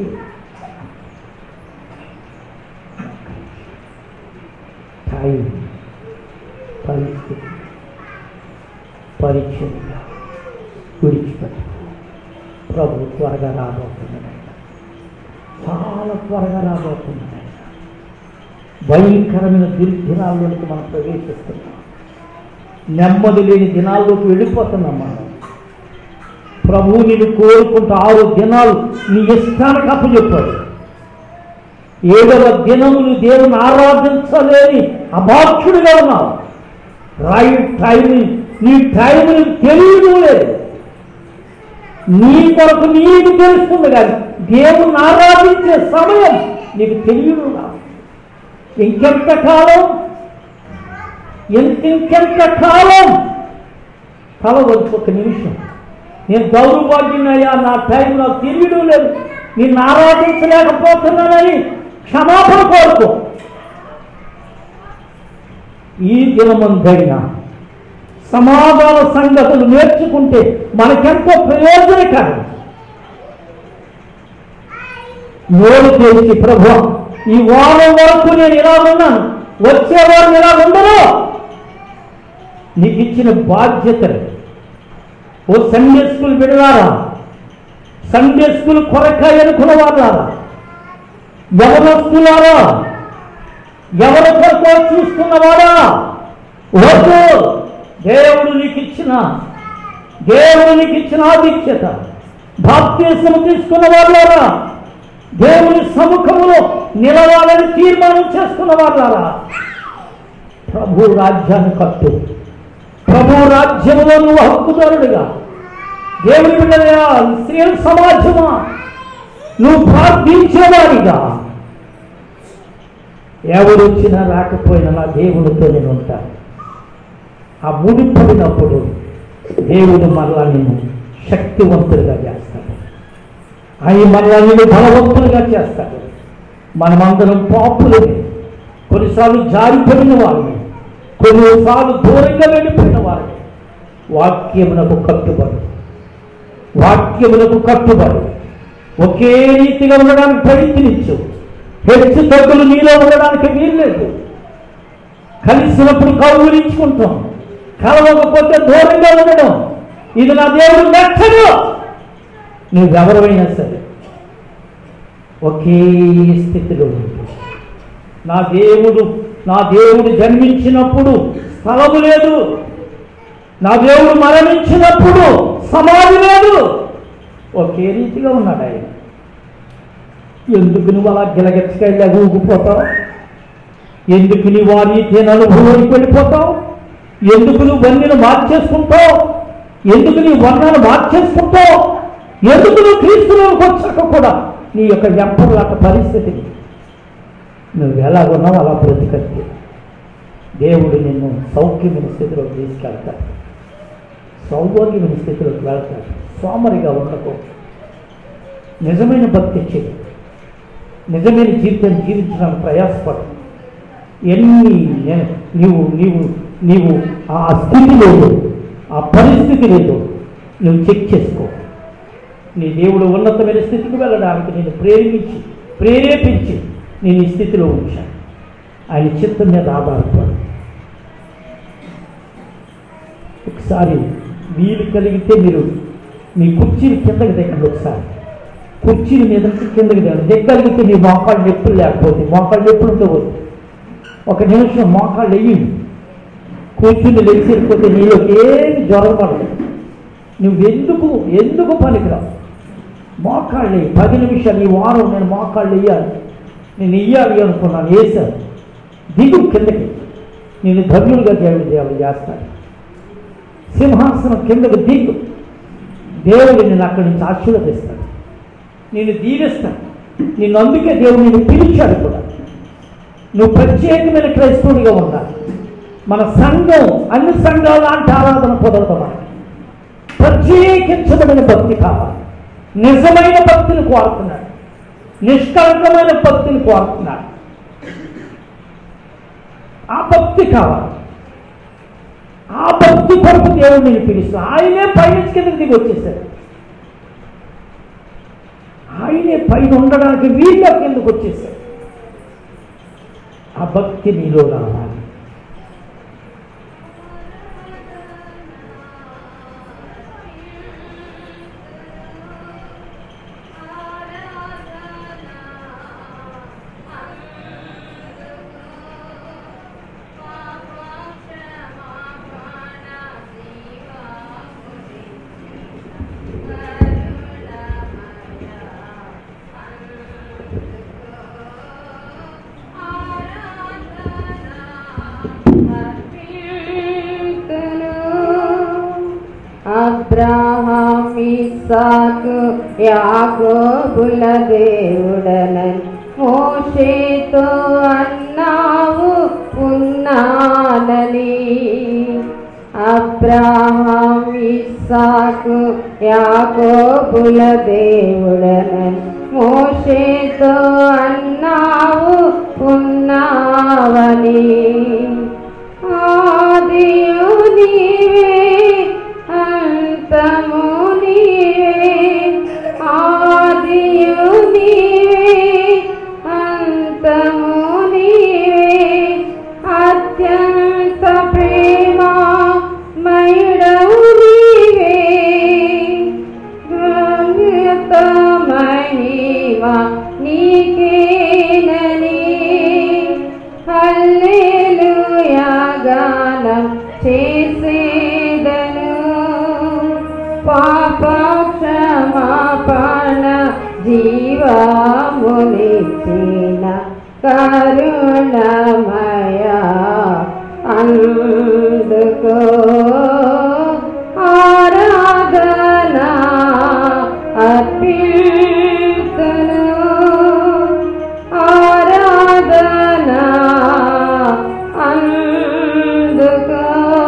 టైం పరిస్థితి పరీక్షలుగా విడిచిపెట్టు ప్రభు త్వరగా రాబోతున్నాడు చాలా త్వరగా రాబోతున్నాడు భయంకరమైన దుర్దినాల్లోకి మనం ప్రవేశిస్తున్నాం నెమ్మది లేని దినాల్లోకి వెళ్ళిపోతున్నాం మనం ప్రభువు నిన్ను కోరుకుంటూ ఆరు దినాలు నీ ఇష్టానికి అప్పచెప్పాడు ఏడవ దినములు దేవుని ఆరాధించలేని అభాక్షుడిగా ఉన్నావు రైట్ టైం నీ టైం తెలియదు లేదు నీ కొరకు నీకు తెలుస్తుంది కానీ దేవుని ఆరాధించే సమయం నీకు తెలియదు రాదు ఇంకెంత కాలం ఇంకెంత కాలం తల వచ్చి ఒక నిమిషం నేను దౌర్భాగ్యునయ్యా నా టైం నాకు తెలియడం లేదు నిన్ను ఆరాధించలేకపోతున్నానని క్షమాపణ కోరుకో ఈ దినమందైనా సమాధాన సంగతులు నేర్చుకుంటే మనకెంతో ప్రయోజనకరం నోరు తెరిచి ప్రభు ఈ వారం వరకు నేను ఇలా ఉన్నాను వచ్చే వారం ఇలా ఉండను నీకు ఇచ్చిన బాధ్యతలు ఓ సండే స్కూల్ విడలారా సండే స్కూల్ కొరకాయ అనుకున్న వాళ్ళారా ఎవరొస్తున్నారా ఎవరి కొరకో చూస్తున్నవాడా వద్దు దేవుడు నీకు ఇచ్చిన దేవుడు నీకు ఇచ్చిన ఆధిక్యత బాప్తీసము తీసుకున్న వాళ్ళారా దేవుని సముఖంలో నిలవాలని తీర్మానం చేసుకున్న వాళ్ళారా ప్రభు రాజ్యాన్ని కట్టు ప్రభు రాజ్యంలో నువ్వు హక్కుదారుడిగా దేవుని బిడ్డలయా స్త్రీల సమాజమా నువ్వు ప్రార్థించేవాడిగా ఎవరు వచ్చినా రాకపోయినా నా దేవునితో నేను ఉంటాను ఆ ముడిపడినప్పుడు దేవుడు మరలా నేను శక్తివంతులుగా చేస్తాడు ఆయన మరలా నేను బలవంతులుగా చేస్తాడు మనమందరం పాపులమే కొన్నిసార్లు జారిపోయిన వాళ్ళని కొన్నిసార్లు దూరంగా వెళ్ళిపోయిన వారిని వాక్యమునకు కట్టుబడు వాక్యములకు కట్టుబడి ఒకే రీతిగా ఉండడానికి ప్రయత్నించు హెచ్చు తగ్గులు నీలో ఉండడానికి వీల్లేదు కలిసినప్పుడు కౌగులించుకుంటాం కలవకపోతే దూరంగా ఉండడం ఇది నా దేవుడు నచ్చదు నువ్వెవరైనా సరే ఒకే స్థితిలో ఉండు నా దేవుడు నా దేవుడు జన్మించినప్పుడు స్థలము లేదు నా దేవుడు మరణించినప్పుడు సమాధి లేదు ఒకే రీతిగా ఉన్నాడు ఆయన ఎందుకు నువ్వు అలా గిలగెచ్చకెళ్ళి ఊగిపోతావు ఎందుకు నీవు ఆ రీతి అనుభవానికి వెళ్ళిపోతావు ఎందుకు నువ్వు వన్నెను మార్చేసుకుంటావు ఎందుకు నీ వర్ణాలు మార్చేసుకుంటావు ఎందుకు నువ్వు క్రీస్తులోకి వచ్చాక కూడా నీ యొక్క వెంపర్లాట పరిస్థితిని నువ్వు ఎలా ఉన్నావు అలా బ్రతికట్టి దేవుడు నిన్ను సౌఖ్యమైన స్థితిలోకి తీసుకెళ్తాడు సౌభాగ్యమైన స్థితిలోకి వెళ్తాడు సోమరిగా ఉండకు నిజమైన భక్తి చెయ్యి నిజమైన జీవితం జీవించడానికి ప్రయాసపడు ఎన్ని నే- నీవు నీవు నీవు ఆ స్థితి లేదు ఆ పరిస్థితి లేదు నువ్వు చెక్ చేసుకో నీ దేవుడు ఉన్నతమైన స్థితికి వెళ్ళడానికి నేను ప్రేరేపించి ప్రేరేపించి నేను ఈ స్థితిలో ఉంచాను ఆయన చిత్తం మీద ఆధారపడు ఒకసారి వీలు కలిగితే మీరు మీ కుర్చీని కిందకి దిగండి ఒకసారి కుర్చీని మీద నుంచి కిందకి దిగండి దిగ్గలిగితే నీ మోకాళ్ళు నొప్పులు లేకపోతే మోకాళ్ళు నొప్పులు ఉండవద్దు ఒక నిమిషం మోకాళ్ళు వెయ్యి కూర్చుని లేచిపోతే నీలోకి ఏమి జ్వరం పడదు నువ్వు ఎందుకు ఎందుకు పనికిరావు మోకాళ్ళు వెయ్యి పది నిమిషాలు ఈ వారం నేను మోకాళ్ళు వెయ్యాలి నేను వెయ్యాలి అనుకున్నాను వేశాను దిగు కిందకి నేను ధన్యులుగా దేవుడు దేవుడు చేస్తాను సింహాసనం కిందకు దిగు దేవుడు నేను అక్కడి నుంచి ఆశీర్వదిస్తాడు నేను దీవిస్తాను నిన్ను అందుకే దేవుడు నిన్ను పిలిచాడు కూడా నువ్వు ప్రత్యేకమైన క్రైస్తవుడిగా ఉండాలి మన సంఘం అన్ని సంఘాల లాంటి ఆరాధన కుదరదు మనకి ప్రత్యేకించబడిన భక్తి కావాలి నిజమైన భక్తిని కోరుతున్నాడు నిష్కలంకమైన భక్తిని కోరుతున్నాడు ఆ భక్తి కావాలి ఆ భక్తి కొరకు దేవుడు నేను పిలుస్తా ఆయనే పైనుంచి కిందకి దిగి వచ్చేసాడు ఆయనే పైన ఉండడానికి వీళ్ళ కిందకు వచ్చేసాడు ఆ భక్తి నీలో రావాలి అబ్రహాం ఇస్సాకు యాకోబుల దేవుడనని మోషేతో అన్నావు ఉన్నానని అబ్రహాం ఇస్సాకు యాకోబుల దేవుడనని మోషేతో అన్నావు ఉన్నావని ఆదియు నీవే అంతము నీవే ఆదియు నీవే అంతము నీవే అత్యంత ప్రేమ మయుడవు నీవే గమ్యత మహిమ నీకేనని హల్లెలూయా గానం చేసేదను పాప క్షమాపణ జీవమునిచ్చిన కరుణమయ అందుకో ఆరాధనా అర్పితును ఆరాధనా అందుకో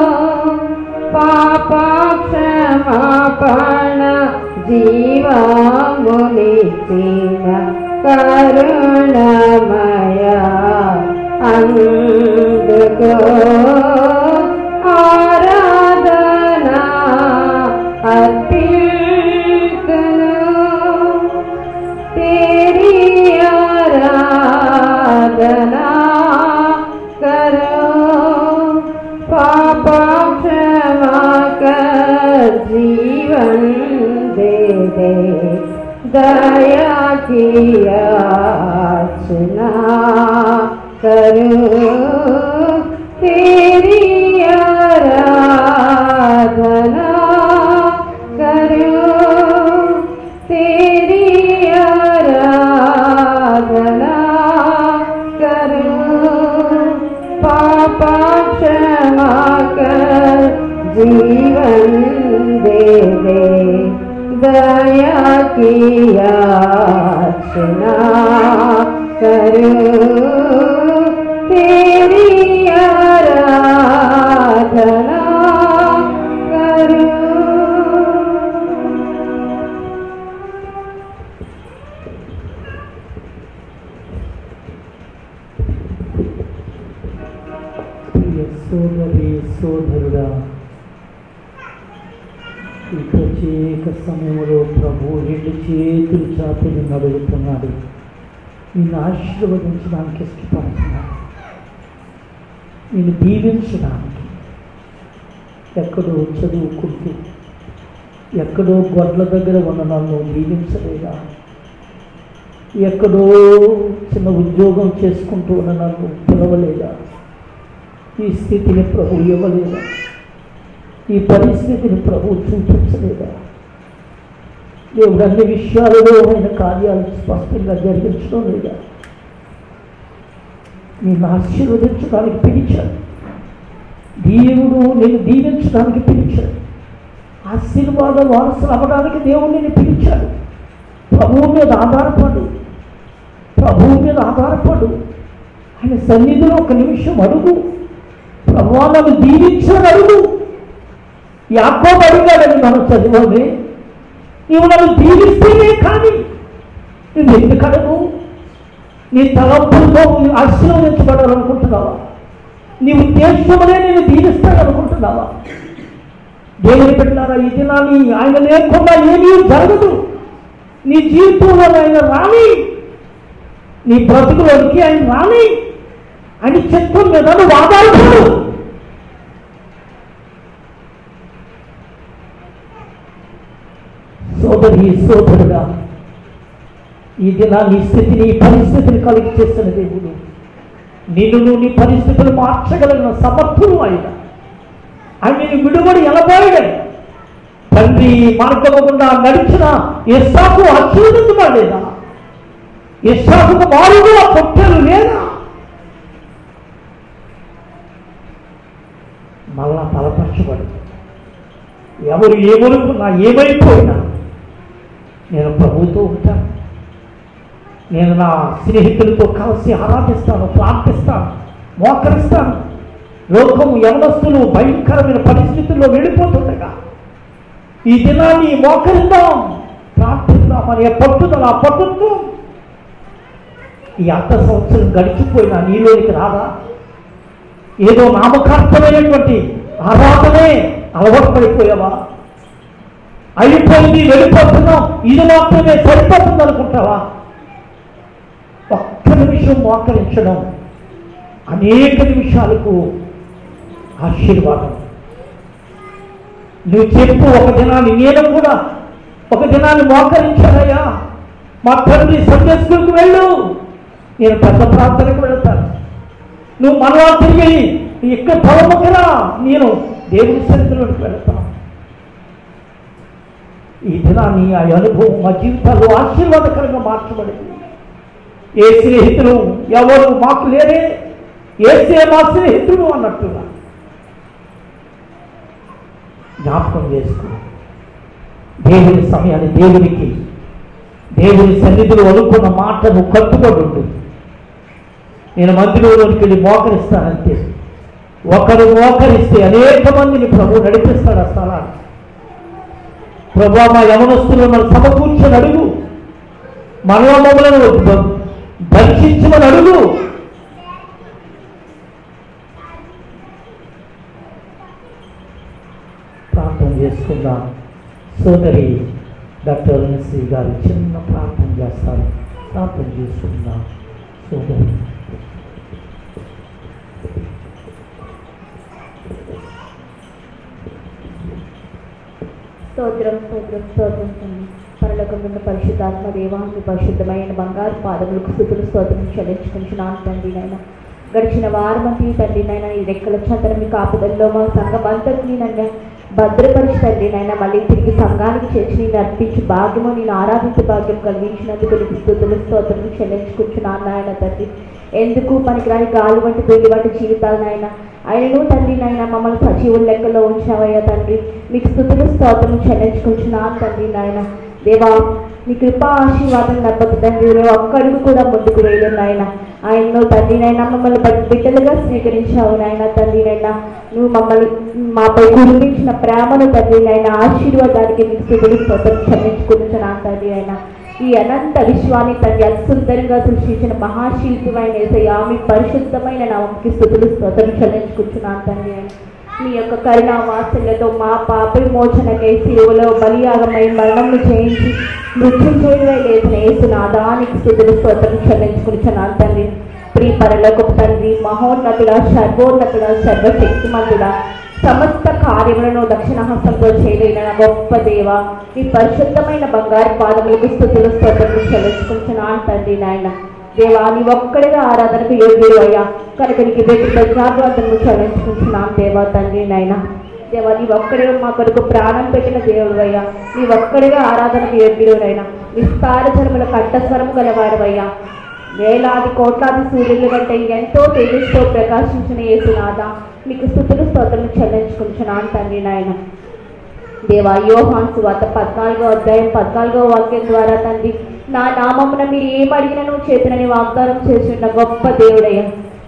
పాప క్షమాపణ జీవమునిచ్చిన కరుణమయ అందుకో ఆరాధనా అర్పితును जीवन दे दे दया की याचना करूं तेरी आराधना करूं तेरी आराधना करूं पापा क्षमा कर जीवन दे दे दया की याचना करूं तेरी आराधना करूं ప్రియ సోదరి సోదరుడా ఈ ప్రత్యేక సమయంలో ప్రభు రెండు చేతులు చాపి నిన్ను అడుగుతున్నాడు నిన్ను ఆశీర్వదించడానికి ఇష్టపడుతున్నాడు నిన్ను దీవించడానికి ఎక్కడో చదువుకుంటూ ఎక్కడో గొడ్ల దగ్గర ఉన్న నన్ను దీవించలేదా ఎక్కడో చిన్న ఉద్యోగం చేసుకుంటూ ఉన్న నన్ను పిలవలేదా ఈ స్థితిని ప్రభు ఇవ్వలేదా ఈ పరిస్థితిని ప్రభు చూపించలేదా దేవుడు అన్ని విషయాలలో ఆయన కార్యాలు స్పష్టంగా జరిగించడం లేదా నిన్ను ఆశీర్వదించడానికి పిలిచాడు దేవుడు నిన్ను దీవించడానికి పిలిచాడు ఆశీర్వాద వారసులు అవ్వడానికి దేవుడు నిన్ను పిలిచాడు ప్రభువు మీద ఆధారపడు ప్రభువు మీద ఆధారపడు ఆయన సన్నిధిలో ఒక నిమిషం అడుగు ప్రభువా నన్ను దీవించని అడుగు యాకోబు అడిగాడని మనం చదివాలి నీవు నన్ను దీవిస్తేనే కానీ నువ్వు ఎందుకు అడుగు నీ తలంపులతో నువ్వు ఆశీర్వదించబడాలనుకుంటున్నావా నీ ఉద్దేశములే నేను దీవిస్తాననుకుంటున్నావా దేవుని పెట్టినారా ఈ దినాన్ని ఆయన లేకుండా ఏమీ జరగదు నీ జీవితంలో ఆయన రాని నీ బ్రతుకులోనికి ఆయన రాని ఆయన చిత్తం మీద నువ్వు ఆధారపడు సోదరి సోదరుడా ఈ దినాన్ని ఈ స్థితిని ఈ పరిస్థితిని కలిగి చేసిన దేవుడు నిన్ను నీ పరిస్థితులు మార్చగలిగిన సమర్థులు ఆయన ఆయన నేను విడుబడి ఎలబోయడని తండ్రి మార్గము గుండా నడిచిన ఇస్సాకు ఆశీర్వదించబడలేదా ఇస్సాకుకు వారుగా పొట్టెలు లేదా మళ్ళా బలపరచబడు ఎవరు ఏమనుకున్నా ఏమైపోయినా నేను ప్రభుతో ఉంటాను నేను నా స్నేహితులతో కలిసి ఆరాధిస్తాను ప్రార్థిస్తాను మోకరిస్తాను లోకము యవనస్తులు భయంకరమైన పరిస్థితుల్లో వెళ్ళిపోతుండగా ఈ దినాన్ని మోకరిద్దాం ప్రార్థిద్దాం అనే పట్టుదల ఆ పట్టుతో ఈ అర్ధ సంవత్సరం గడిచిపోయినా నీలోనికి రాదా ఏదో నామకార్థమైనటువంటి ఆరాధనే అలవాటు పడిపోయావా అయిపోయింది వెళ్ళిపోతున్నాం ఇది మాత్రమే సరిపోతుంది అనుకుంటావా ఒక్క నిమిషం మోకరించడం అనేక నిమిషాలకు ఆశీర్వాదం నువ్వు చెప్పు ఒక దినాన్ని నేను కూడా ఒక దినాన్ని మోకరించానయ్యా మా తండ్రి సండే స్కూల్కి వెళ్ళు నేను పెద్ద ప్రార్థనకు వెళ్తాను నువ్వు మనవా తిరిగి ఇక్కడ పొలముకరా నేను దేవుని సన్నిధిలోకి వెళ్తాను ఈ దినాన్ని ఆ అనుభవం మా జీవితాల్లో ఆశీర్వాదకరంగా మార్చబడింది ఏ స్నేహితులు ఎవరు మాకు లేరే ఏసే మా స్నేహితుడు అన్నట్టుగా జ్ఞాపకం చేసుకో దేవుని సమయాన్ని దేవునికి దేవుని సన్నిధిలో అనుకున్న మాటను కట్టుబడి ఉండు నేను మందిరంలోకి వెళ్ళి మోకరిస్తానంతే ఒకరు మోకరిస్తే అనేక మందిని ప్రభు నడిపిస్తాడు ఆ స్థలాన్ని ప్రభు మా యవనస్తులు మన సమకూర్చొని అడుగు మనలో మమ్మలను బ- దర్శించమని అడుగు ప్రార్థన చేసుకుందాం సోదరి డాక్టర్ శ్రీ గారు చిన్న ప్రార్థన చేస్తారు ప్రార్థన చేసుకుందాం సోదరి స్తోత్రం స్తోత్రం స్తోత్రం తండ్రి పరలోకమున్న పరిశుద్ధాత్మ దేవా మీ పరిశుద్ధమైన బంగారు పాదములకు స్థుతులు స్తోత్రం చెల్లించుకుంటున్నాను తండ్రి నాయన గడిచిన వారమంతి తండ్రి నాయన ఈ రెక్కల చందన మీ కాపుదల్లో మా సంఘం అంతటిని నన్ను భద్రపరిచి తండ్రి నాయన మళ్ళీ తిరిగి సంఘానికి చేర్చి నేను అర్పించి భాగ్యము నేను ఆరాధించే భాగ్యం కలిగించినందుకు నీకు స్థుతులు స్తోత్రం చెల్లించుకుంటున్నాను నాయన తండ్రి ఎందుకు పనికిరాని గాలి వంటి పెళ్లి వంటి జీవితాలు నాయన ఆయనను తండ్రి నాయన మమ్మల్ని సజీవుల లెక్కలో ఉంచావయ్యా తండ్రి మీకు స్థుతులు స్తోత్రం చెల్లించుకుంటున్నాను తండ్రి నాయన దేవా నీ కృప ఆశీర్వాదం నమ్మకు తండ్రి మేము ఒక్కడికి కూడా ముందుకు వేయలేదు నాయన ఆయనను తండ్రి నాయన మమ్మల్ని బట్టి బిడ్డలుగా స్వీకరించావు నాయన తండ్రి నాయన నువ్వు మమ్మల్ని మాపై కురిపించిన ప్రేమను తండ్రి నాయన ఆశీర్వాదానికి నీకు స్థుతులు స్తోత్రం చెల్లించుకుంటున్నాను తండ్రి నాయన ఈ అనంత విశ్వాన్ని తండ్రి అత్యుందరంగా సృష్టించిన మహాశిల్పిమైన ఏసయ్య మీ పరిశుద్ధమైన నామంకి స్థుతులు స్తోత్రం చెల్లించుకుంటున్నాను తండ్రి నాయన మీ యొక్క కరుణ వాత్సల్యతో మా పాప విమోచనకై శిలువలో బలియాగమై మరణంను చేయించి మృత్యుంజయుడై లేచిన యేసునాదానికి స్థుతులు స్తోత్రం చెల్లించుకుంటున్నాను తండ్రి ప్రియ పరలోకపు తండ్రి మహోన్నతుడ సర్వోన్నతుడ సర్వశక్తిమంతుడ సమస్త కార్యములను దక్షిణహస్తంతో చేయలేన గొప్ప దేవ మీ పరిశుద్ధమైన బంగారు పాదములకు స్థుతులు స్తోత్రం చెల్లించుకుంటున్నాను తండ్రి నాయన దేవా నీ ఒక్కడిగా ఆరాధనకు యోగ్యుడు అయ్యా కనుక నీకు వ్యక్తి ప్రజాభ్రాంతము చెల్లించుకుంటున్నాను దేవా తండ్రి నాయన దేవా నీ ఒక్కడే మా కొరకు ప్రాణం పెట్టిన దేవుడు అయ్యా నీ ఒక్కడిగా ఆరాధనకు యోగ్యుడు అయినా విస్తార జన్మల కంఠస్వరం గలవాడవయ్యా వేలాది కోట్లాది సూర్యుల కంటే ఎంతో తేజస్తో ప్రకాశించిన యేసునాథ మీకు స్థుతులు స్తోత్రం చెల్లించుకుంటున్నాను తండ్రి నాయన దేవా యోహాన్ సువార్త పద్నాలుగో అధ్యాయం పద్నాలుగో వాక్యం ద్వారా తండ్రి నా నామమున మీరు ఏం అడిగినను చేతునని వాగ్దానం చేసిన గొప్ప దేవుడయ్య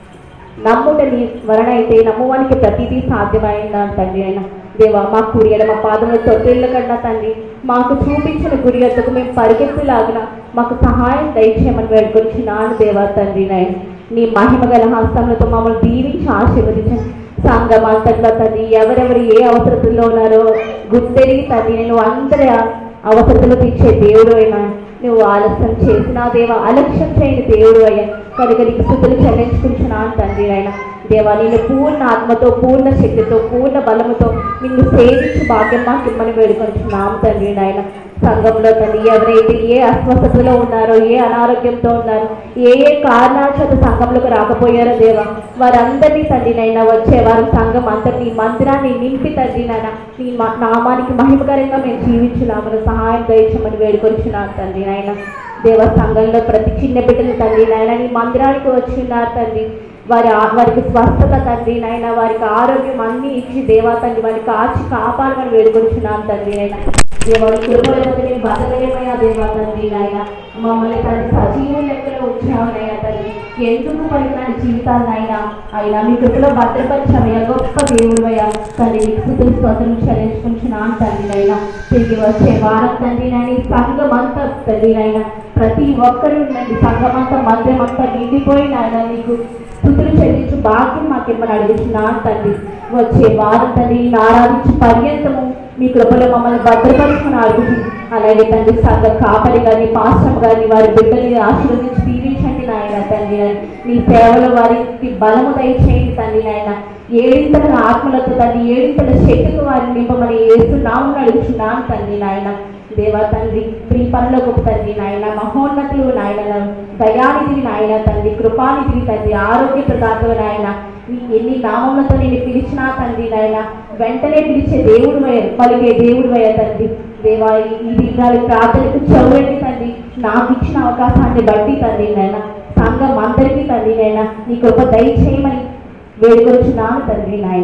నమ్ముటని వలన అయితే నమ్మువానికి ప్రతిదీ సాధ్యమైందా తండ్రి అయినా దేవా మా కుడి ఎడమ పాదముల తొట్టిళ్ళ కన్నా తండ్రి మాకు చూపించిన గుడి ఎద్దకు మేము పరిగెత్తులాగిన మాకు సహాయం దయచేయమని వేడుకొచ్చినాను దేవా తండ్రి నాయన నీ మహిమ గల హస్తములతో మమ్మల్ని దీవించి ఆశీర్వదించండి సంఘం అంతట్లో తండ్రి ఎవరెవరు ఏ అవసరతల్లో ఉన్నారో గుర్తెరిగి తండ్రి నేను అందరి అవసరతలు తీర్చే దేవుడు అయినా నువ్వు ఆలస్యం చేసినా దేవా అలక్ష్యం చేయని దేవుడు అయ్యా కనుక నీకు స్థుతులు చెల్లించుకుంటున్నాను తండ్రి అయినా దేవా నేను పూర్ణ ఆత్మతో పూర్ణ శక్తితో పూర్ణ బలముతో నిన్ను సేవించి భాగ్యం మాకు ఇమ్మని వేడుకొంటున్నాము తండ్రి నాయన సంఘంలో తండ్రి ఎవరైతే ఏ అస్వస్థతలో ఉన్నారో ఏ అనారోగ్యంతో ఉన్నారో ఏ ఏ కారణాల చేత సంఘంలోకి రాకపోయారో దేవా వారందరినీ తండ్రి నైనా వచ్చే వారి సంఘం అందరినీ మందిరాన్ని నింపి తండ్రి నాయన నీ మా- నామానికి మహిమకరంగా మేము జీవించున్నామని సహాయం దయచమని వేడుకొచ్చున్నాను తండ్రి నాయన దేవ సంఘంలో ప్రతి చిన్న బిడ్డలు తండ్రి నాయన నీ మందిరానికి వచ్చిన్నారు తండ్రి వారి ఆ- వారికి స్వస్థత తండ్రి నాయన వారికి ఆరోగ్యం అన్ని ఇచ్చి దేవా తండ్రి వారికి కాచి కాపాడమని వేడుకొచ్చున్నాను తండ్రి నాయన దేవాడి కృపలేకపోతే నేను బతకలేమయ్యా దేవా తండ్రి నాయన మమ్మల్ని తండ్రి సజీవ లెక్కలో ఉంచామయ్యా తండ్రి ఎందుకు పలికిన జీవితాలనైనా అయినా మీ కృపలో భద్రపరిచామయ్యా గొప్ప దేవుడువయ్యా తండ్రి మీకు స్థుతులు స్తోత్రం చెల్లించుకుంటున్నాను తండ్రి నాయన తిరిగి వచ్చే వారం తండ్రి నాయన ఈ సంఘం అంతా తండ్రి నాయన ప్రతి ఒక్కరు ఉండండి సంఘం అంతా మందిరం అంతా నిండిపోయిన ఆయన నీకు స్థుతులు చెల్లించు భాగ్యం మాకేమని అడుగుతున్నాను తండ్రి వచ్చే వారం తండ్రి నిన్ను ఆరాధించి పర్యంతము మీ కృపలో మమ్మల్ని భద్రపరుచుకుని అడుగుతుంది అలాగే తండ్రి సంఘ కాపరి కానీ పాశ్రం కానీ వారి బిడ్డల్ని ఆశీర్వదించి దీవించండి నాయన తండ్రి మీ సేవలో వారికి బలము దయచేయండి తండ్రి నాయన ఏడింతల ఆత్మలతో తండ్రి ఏడింతల శక్తితో వారిని నింపమని ఏస్తున్నామని అడుగుతున్నాను తండ్రి నాయన దేవా తండ్రి ప్రియ పనుల గొప్ప తండ్రి నాయన మహోన్నతులు నాయన దయానిధివి నాయన తండ్రి కృపానిధివి తండ్రి ఆరోగ్య ప్రదాతవు నాయన నీ ఎన్ని నామములతో నేను పిలిచినా తండ్రి నాయన వెంటనే పిలిచే దేవుడు పలికే దేవుడు తండ్రి దేవా ఈ- ఈ దినాలు ప్రార్థనకు చౌరండి తండ్రి నాకు ఇచ్చిన అవకాశాన్ని బట్టి తండ్రి నాయన సంఘం అందరికీ తండ్రి నాయన నీ కృప దయచేయమని వేడుకొచ్చున్నాను తండ్రి నాయన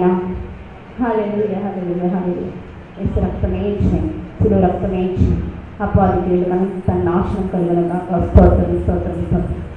హల్లెలూయా హల్లెలూయా హల్లెలూయా యేసు రక్తమే ఇచ్చాయి శిలువ రక్తమే ఇచ్చాయి అపాది మనం తన నాశనం కలగలగా స్తోత్రం స్తోత్రం స్తోత్రం